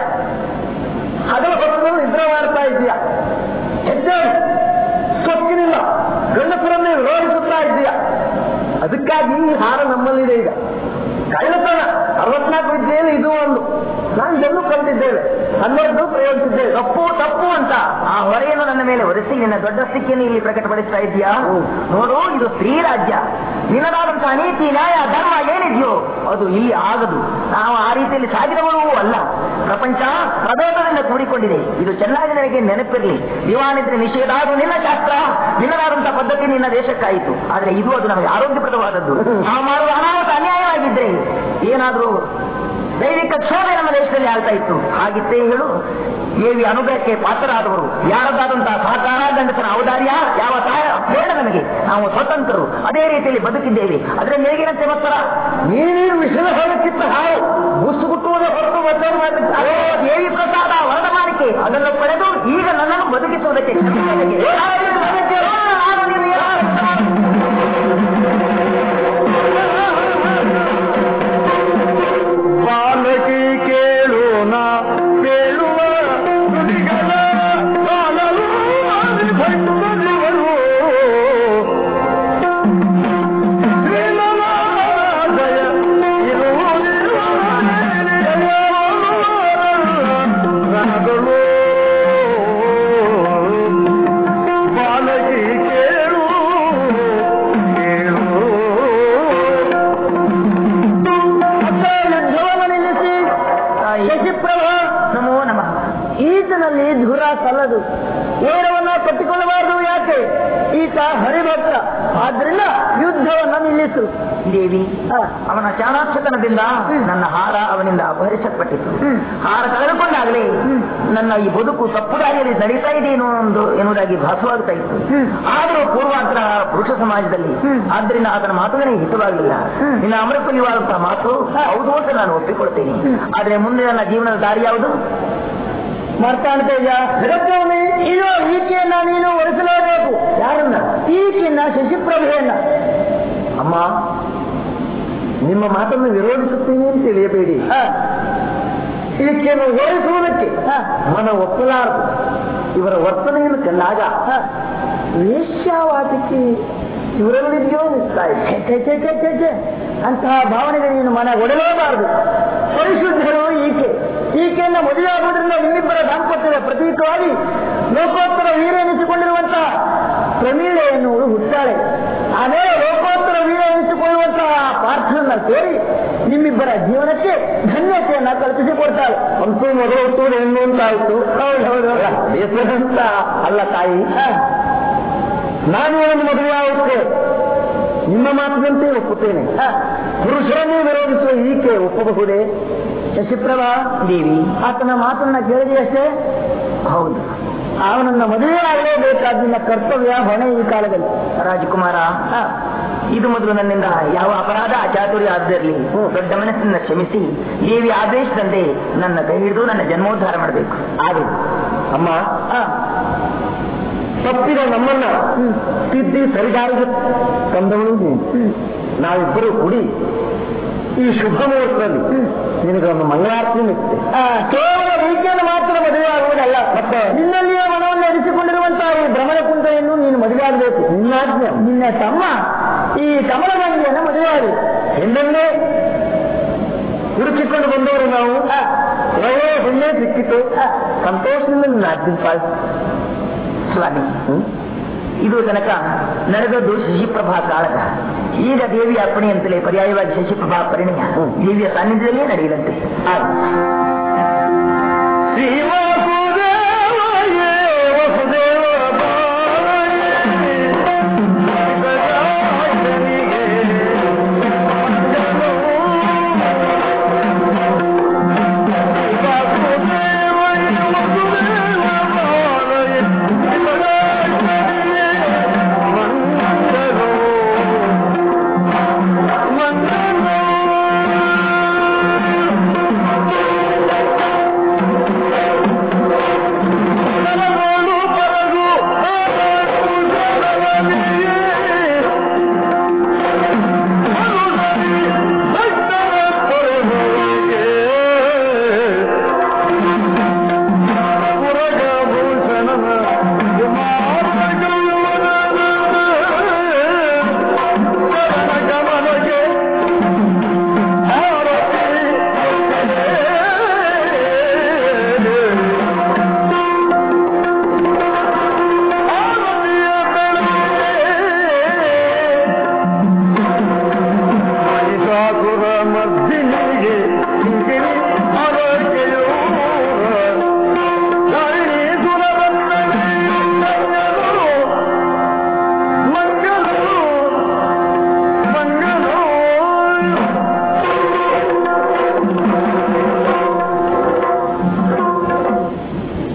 ಹಗಲು ಹೊರಗಡೆ ನಿದ್ರೆ ಮಾಡ್ತಾ ಇದ್ದೀಯ ಹೆಜ್ಜೆ ಸೊಕ್ಕಿನಿಲ್ಲ ಗಂಡಸರನ್ನೇ ವಿರೋಧಿಸುತ್ತಾ ಇದ್ದೀಯ ಅದಕ್ಕಾಗಿ ಈ ಹಾರ ನಮ್ಮಲ್ಲಿದೆ ಈಗ ಕಳ್ಳತನ ಅರವತ್ನಾಲ್ಕು ವಿದ್ಯೆಯಲ್ಲಿ ಇದು ಒಂದು ನಾನು ಇದನ್ನು ಕಲಿತಿದ್ದೇವೆ ಹನ್ನೆರಡು ಪ್ರಯೋಗಿಸಿದ್ದೇವೆ ತಪ್ಪು ತಪ್ಪು ಅಂತ ಆ ಹೊರೆಯನ್ನು ನನ್ನ ಮೇಲೆ ಒರೆಸಿ ನಿನ್ನ ದೊಡ್ಡ ಸ್ಥಿತಿಯನ್ನು ಇಲ್ಲಿ ಪ್ರಕಟಪಡಿಸ್ತಾ ಇದೆಯಾ ನೋಡು ಇದು ಸ್ತ್ರೀ ರಾಜ್ಯ ನಿನ್ನದಾದಂತಹ ನೀತಿ ನ್ಯಾಯ ಧರ್ಮ ಏನಿದೆಯೋ ಅದು ಇಲ್ಲಿ ಆಗದು ನಾವು ಆ ರೀತಿಯಲ್ಲಿ ಸಾಗಿದವರೂ ಅಲ್ಲ ಪ್ರಪಂಚ ಪ್ರಭೇದದಿಂದ ಕೂಡಿಕೊಂಡಿದೆ ಇದು ಚೆನ್ನಾಗಿ ನನಗೆ ನೆನಪಿರಲಿ ದಿವಾನಿದ್ರೆ ನಿಷೇಧ ಅದು ನಿನ್ನ ಶಾಸ್ತ್ರ ನಿನ್ನದಾದಂತಹ ಪದ್ಧತಿ ನಿನ್ನ ದೇಶಕ್ಕಾಯಿತು ಆದ್ರೆ ಇದು ಅದು ನಮಗೆ ಆರೋಗ್ಯಪ್ರದವಾದದ್ದು ನಾವು ಮಾಡುವ ಅನಾಹುತ ಅನ್ಯಾಯವಾಗಿದ್ರೆ ಏನಾದ್ರೂ ದೈವಿಕ ಕ್ಷೋಭೆ ನಮ್ಮ ದೇಶದಲ್ಲಿ ಆಗ್ತಾ ಇತ್ತು ಹಾಗಿತ್ತೇ ಹೇಳು ದೇವಿ ಅನುಗ್ರಹಕ್ಕೆ ಪಾತ್ರರಾದವರು ಯಾರದಾದಂತಹ ಸಹಕಾರ ಗಂಡಸನ ಔದಾರ್ಯ ಯಾವ ಸಹಾಯ ಬೇಡ ನಮಗೆ ನಾವು ಸ್ವತಂತ್ರರು ಅದೇ ರೀತಿಯಲ್ಲಿ ಬದುಕಿದ್ದೇವೆ ಅದರ ಮೇಗಿನಂತೆ ಮತ್ತರ ನೀನೇನು ವಿಷಯ ಹೇಳಕ್ಕಿಂತ ಹಾವು ಮುಸುಗುಟ್ಟುವುದೇ ಹೊರತು ಒತ್ತಾಯ ಓ ಮಾಡಲಿಕ್ಕೆ ದೇವಿ ಪ್ರಸಾದ ವರದಮಾನಿಕೆ ಅದನ್ನು ಪಡೆದು ಈಗ ನನ್ನನ್ನು ಬದುಕಿಸುವುದಕ್ಕೆ ಕ್ಷಮಿಸುವುದಕ್ಕೆ ನಾನು ನೀನು ಏನು- ಬಾಲಕಿ ಕೇಳೋಣ ಕೇಳುವ ಸಲ್ಲದು ನೇರವನ್ನ ಕಟ್ಟಿಕೊಳ್ಳಬಾರದು ಯಾಕೆ ಈತ ಹರಿಭಕ್ತ ಆದ್ರಿಂದ ಯುದ್ಧವನ್ನ ನಿಲ್ಲಿಸು ದೇವಿ ಆ, ಅವನ ಚಾಣಾಕ್ಷತನದಿಂದ ನನ್ನ ಹಾರ ಅವನಿಂದ ಅಪಹರಿಸಲ್ಪಟ್ಟಿತು ಹ್ಮ್. ಹಾರ ಕಳೆದುಕೊಂಡಾಗಲೇ ನನ್ನ ಈ ಬದುಕು ತಪ್ಪು ದಾರಿಯಲ್ಲಿ ನಡೀತಾ ಇದೆ ಎನ್ನುವ ಎನ್ನುವುದಾಗಿ ಭಾಸವಾಗ್ತಾ ಇತ್ತು ಹ್ಮ್. ಆದರೂ ಪೂರ್ವಾಂತರ ಪುರುಷ ಸಮಾಜದಲ್ಲಿ ಹ್ಮ್. ಆದ್ದರಿಂದ ಆತನ ಮಾತು ನನಗೆ ಹಿತವಾಗಲಿಲ್ಲ ಹ್ಮ್. ನಿನ್ನ ಅಮೃತಲಿವಾದಂತಹ ಮಾತು ಹೌದು ಅಂತ ನಾನು ಒಪ್ಪಿಕೊಳ್ತೇನೆ ಹ್ಮ್. ಆದ್ರೆ ಮುಂದೆ ನನ್ನ ಜೀವನದ ದಾರಿ ಯಾವುದು ಮಾರ್ತಾಂಡ ತೇಜ ಜಗತ್ತವನೇ ಇದು ಈಕೆಯನ್ನ ನೀನು ಒರೆಸಲೇಬೇಕು ಯಾರನ್ನ ಈಕೆಯನ್ನ ಶಶಿಪ್ರಭೆಯನ್ನ ಅಮ್ಮ ನಿಮ್ಮ ಮಾತನ್ನು ವಿರೋಧಿಸುತ್ತೇನೆ ಅಂತ ತಿಳಿಯಬೇಡಿ ಆ, ಈಕೆಯನ್ನು ಓಡಿಸುವುದಕ್ಕೆ ಆ, ಮನ ಒಪ್ಪಲಾರದು ಇವರ ವರ್ತನೆಯನ್ನು ಕಂಡಾಗ ಆ. ವೇಶ್ಯಾವಾದಕ್ಕೆ ಇವರಲ್ಲಿದೆಯೋ ಅನಿಸ್ತಾ ಇದೆ ಛೆ, ಛೆ, ಛೆ, ಛೆ, ಛೆ, ಛೆ. ಅಂತಹ ಭಾವನೆಗೆ ನೀನು ಮನ ಒಡಲೇಬಾರದು ಪರಿಶುದ್ಧರು ಈಕೆ ಈಕೆಯನ್ನ ಮದುವೆಯಾಗುವುದರಿಂದ ನಿಮ್ಮಿಬ್ಬರ ದಾಂಪತ್ಯದ ಪ್ರತೀಕವಾಗಿ ಲೋಕೋತ್ತರ ವೀರ ಎನಿಸಿಕೊಂಡಿರುವಂತಹ ಪ್ರಮೀಳೆ ಎನ್ನುವಳು ಹುಟ್ಟಾಳೆ ಆಮೇಲೆ ಲೋಕೋತ್ತರ ವೀರ ಎನಿಸಿಕೊಳ್ಳುವಂತಹ ಪಾರ್ಥನನ್ನ ಸೇರಿ ನಿಮ್ಮಿಬ್ಬರ ಜೀವನಕ್ಕೆ ಧನ್ಯತೆಯನ್ನ ಕಲ್ಪಿಸಿಕೊಡ್ತಾಳೆ ಅಂತೂ ಮೊದಲು ಹುಟ್ಟುವುದು ಹೆಣ್ಣು ಅಂತಾಯ್ತು ಹೌದು ಹೌದು ಬೇಸರ ಅಂತ ಅಲ್ಲ ತಾಯಿ ನಾನು ಒಂದು ಮದುವೆ ಆಗುತ್ತೆ ನಿಮ್ಮ ಮಾತಿನಂತೆ ಒಪ್ಪುತ್ತೇನೆ ಪುರುಷರನ್ನೇ ವಿರೋಧಿಸುವ ಈಕೆ ಒಪ್ಪಬಹುದೇ ಶಶಿಪ್ರಭಾ ದೇವಿ ಆತನ ಮಾತನ್ನ ಕೇಳಿದೆಯಷ್ಟೇ ಹೌದು ಅವನನ್ನ ಮದುವೆ ಆಗಲೇಬೇಕಾದ ನಿನ್ನ ಕರ್ತವ್ಯ ಹೊಣೆ ಈ ಕಾಲದಲ್ಲಿ ರಾಜಕುಮಾರ ಆ, ಇದು ಮೊದಲು ನನ್ನಿಂದ ಯಾವ ಅಪರಾಧ ಅಚಾತುರ್ಯ ಆಗದಿರಲಿ ದೊಡ್ಡ ಮನಸ್ಸಿನಿಂದ ಕ್ಷಮಿಸಿ ದೇವಿ ಆದೇಶದಂತೆ ನನ್ನ ಕೈ ಹಿಡಿದು ನನ್ನ ಜನ್ಮೋದ್ಧಾರ ಮಾಡಬೇಕು ಆಗಲಿ ಅಮ್ಮ ಆ, ತಪ್ಪಿದ ನಮ್ಮನ್ನ ತಿದ್ದಿ ಸರಿದಾರಿಗೆ ತಂದವಳು ನೀನು ನಾವಿಬ್ಬರು ಕೂಡಿ ಈ ಶುಭ ಮುಹೂರ್ತದಲ್ಲಿ ನಿನಗೊಂದು ಮಂಗಳಾರತಿ ನಿಂತೆ ಆ, ಕೇವಲ ರೀತಿಯನ್ನು ಮಾತ್ರ ಮದುವೆ ಆಗುವುದಲ್ಲ ಮತ್ತೆ ನಿನ್ನಲ್ಲಿಯೇ ಮನವನ್ನು ಎನಿಸಿಕೊಂಡಿರುವಂತಹ ಈ ಭ್ರಮಣ ಕುಂಟೆಯನ್ನು ನೀನು ಮದುವೆ ಆಗಬೇಕು ನಿನ್ನಾಜ್ಞೆ ನಿನ್ನ ತಮ್ಮ ಈ ಕಮಲಗಂಗೆಯನ್ನು ಮದುವೆ ಆಗಬೇಕು ಹೆಣ್ಣನ್ನೇ ಹುಡುಕಿಕೊಂಡು ಬಂದವರು ನಾವು ಒಳ್ಳೆಯ ಹೆಣ್ಣೆ ಸಿಕ್ಕಿತು ಸಂತೋಷದಿಂದ ನಿನ್ನ ಆಜ್ಞೆ ಪಾಲಿಸಿ ಸ್ವಾಮಿ ಹ್ಮ್? ಇದು ತನಕ ನಡೆದದ್ದು ಶಶಿಪ್ರಭಾ ಕಾಳಗ ಈಗ ದೇವಿಯ ಅಪ್ಪಣೆ ಅಂತಲೇ ಪರ್ಯಾಯವಾಗಿ ಶಶಿಪ್ರಭಾ ಪರಿಣಯ ಹ್ಮ್. ದೇವಿಯ ಸಾನ್ನಿಧ್ಯದಲ್ಲೇ ನಡೆಯಲಂತೆ ಆಯ್ತು. ಶ್ರೀವಾಸು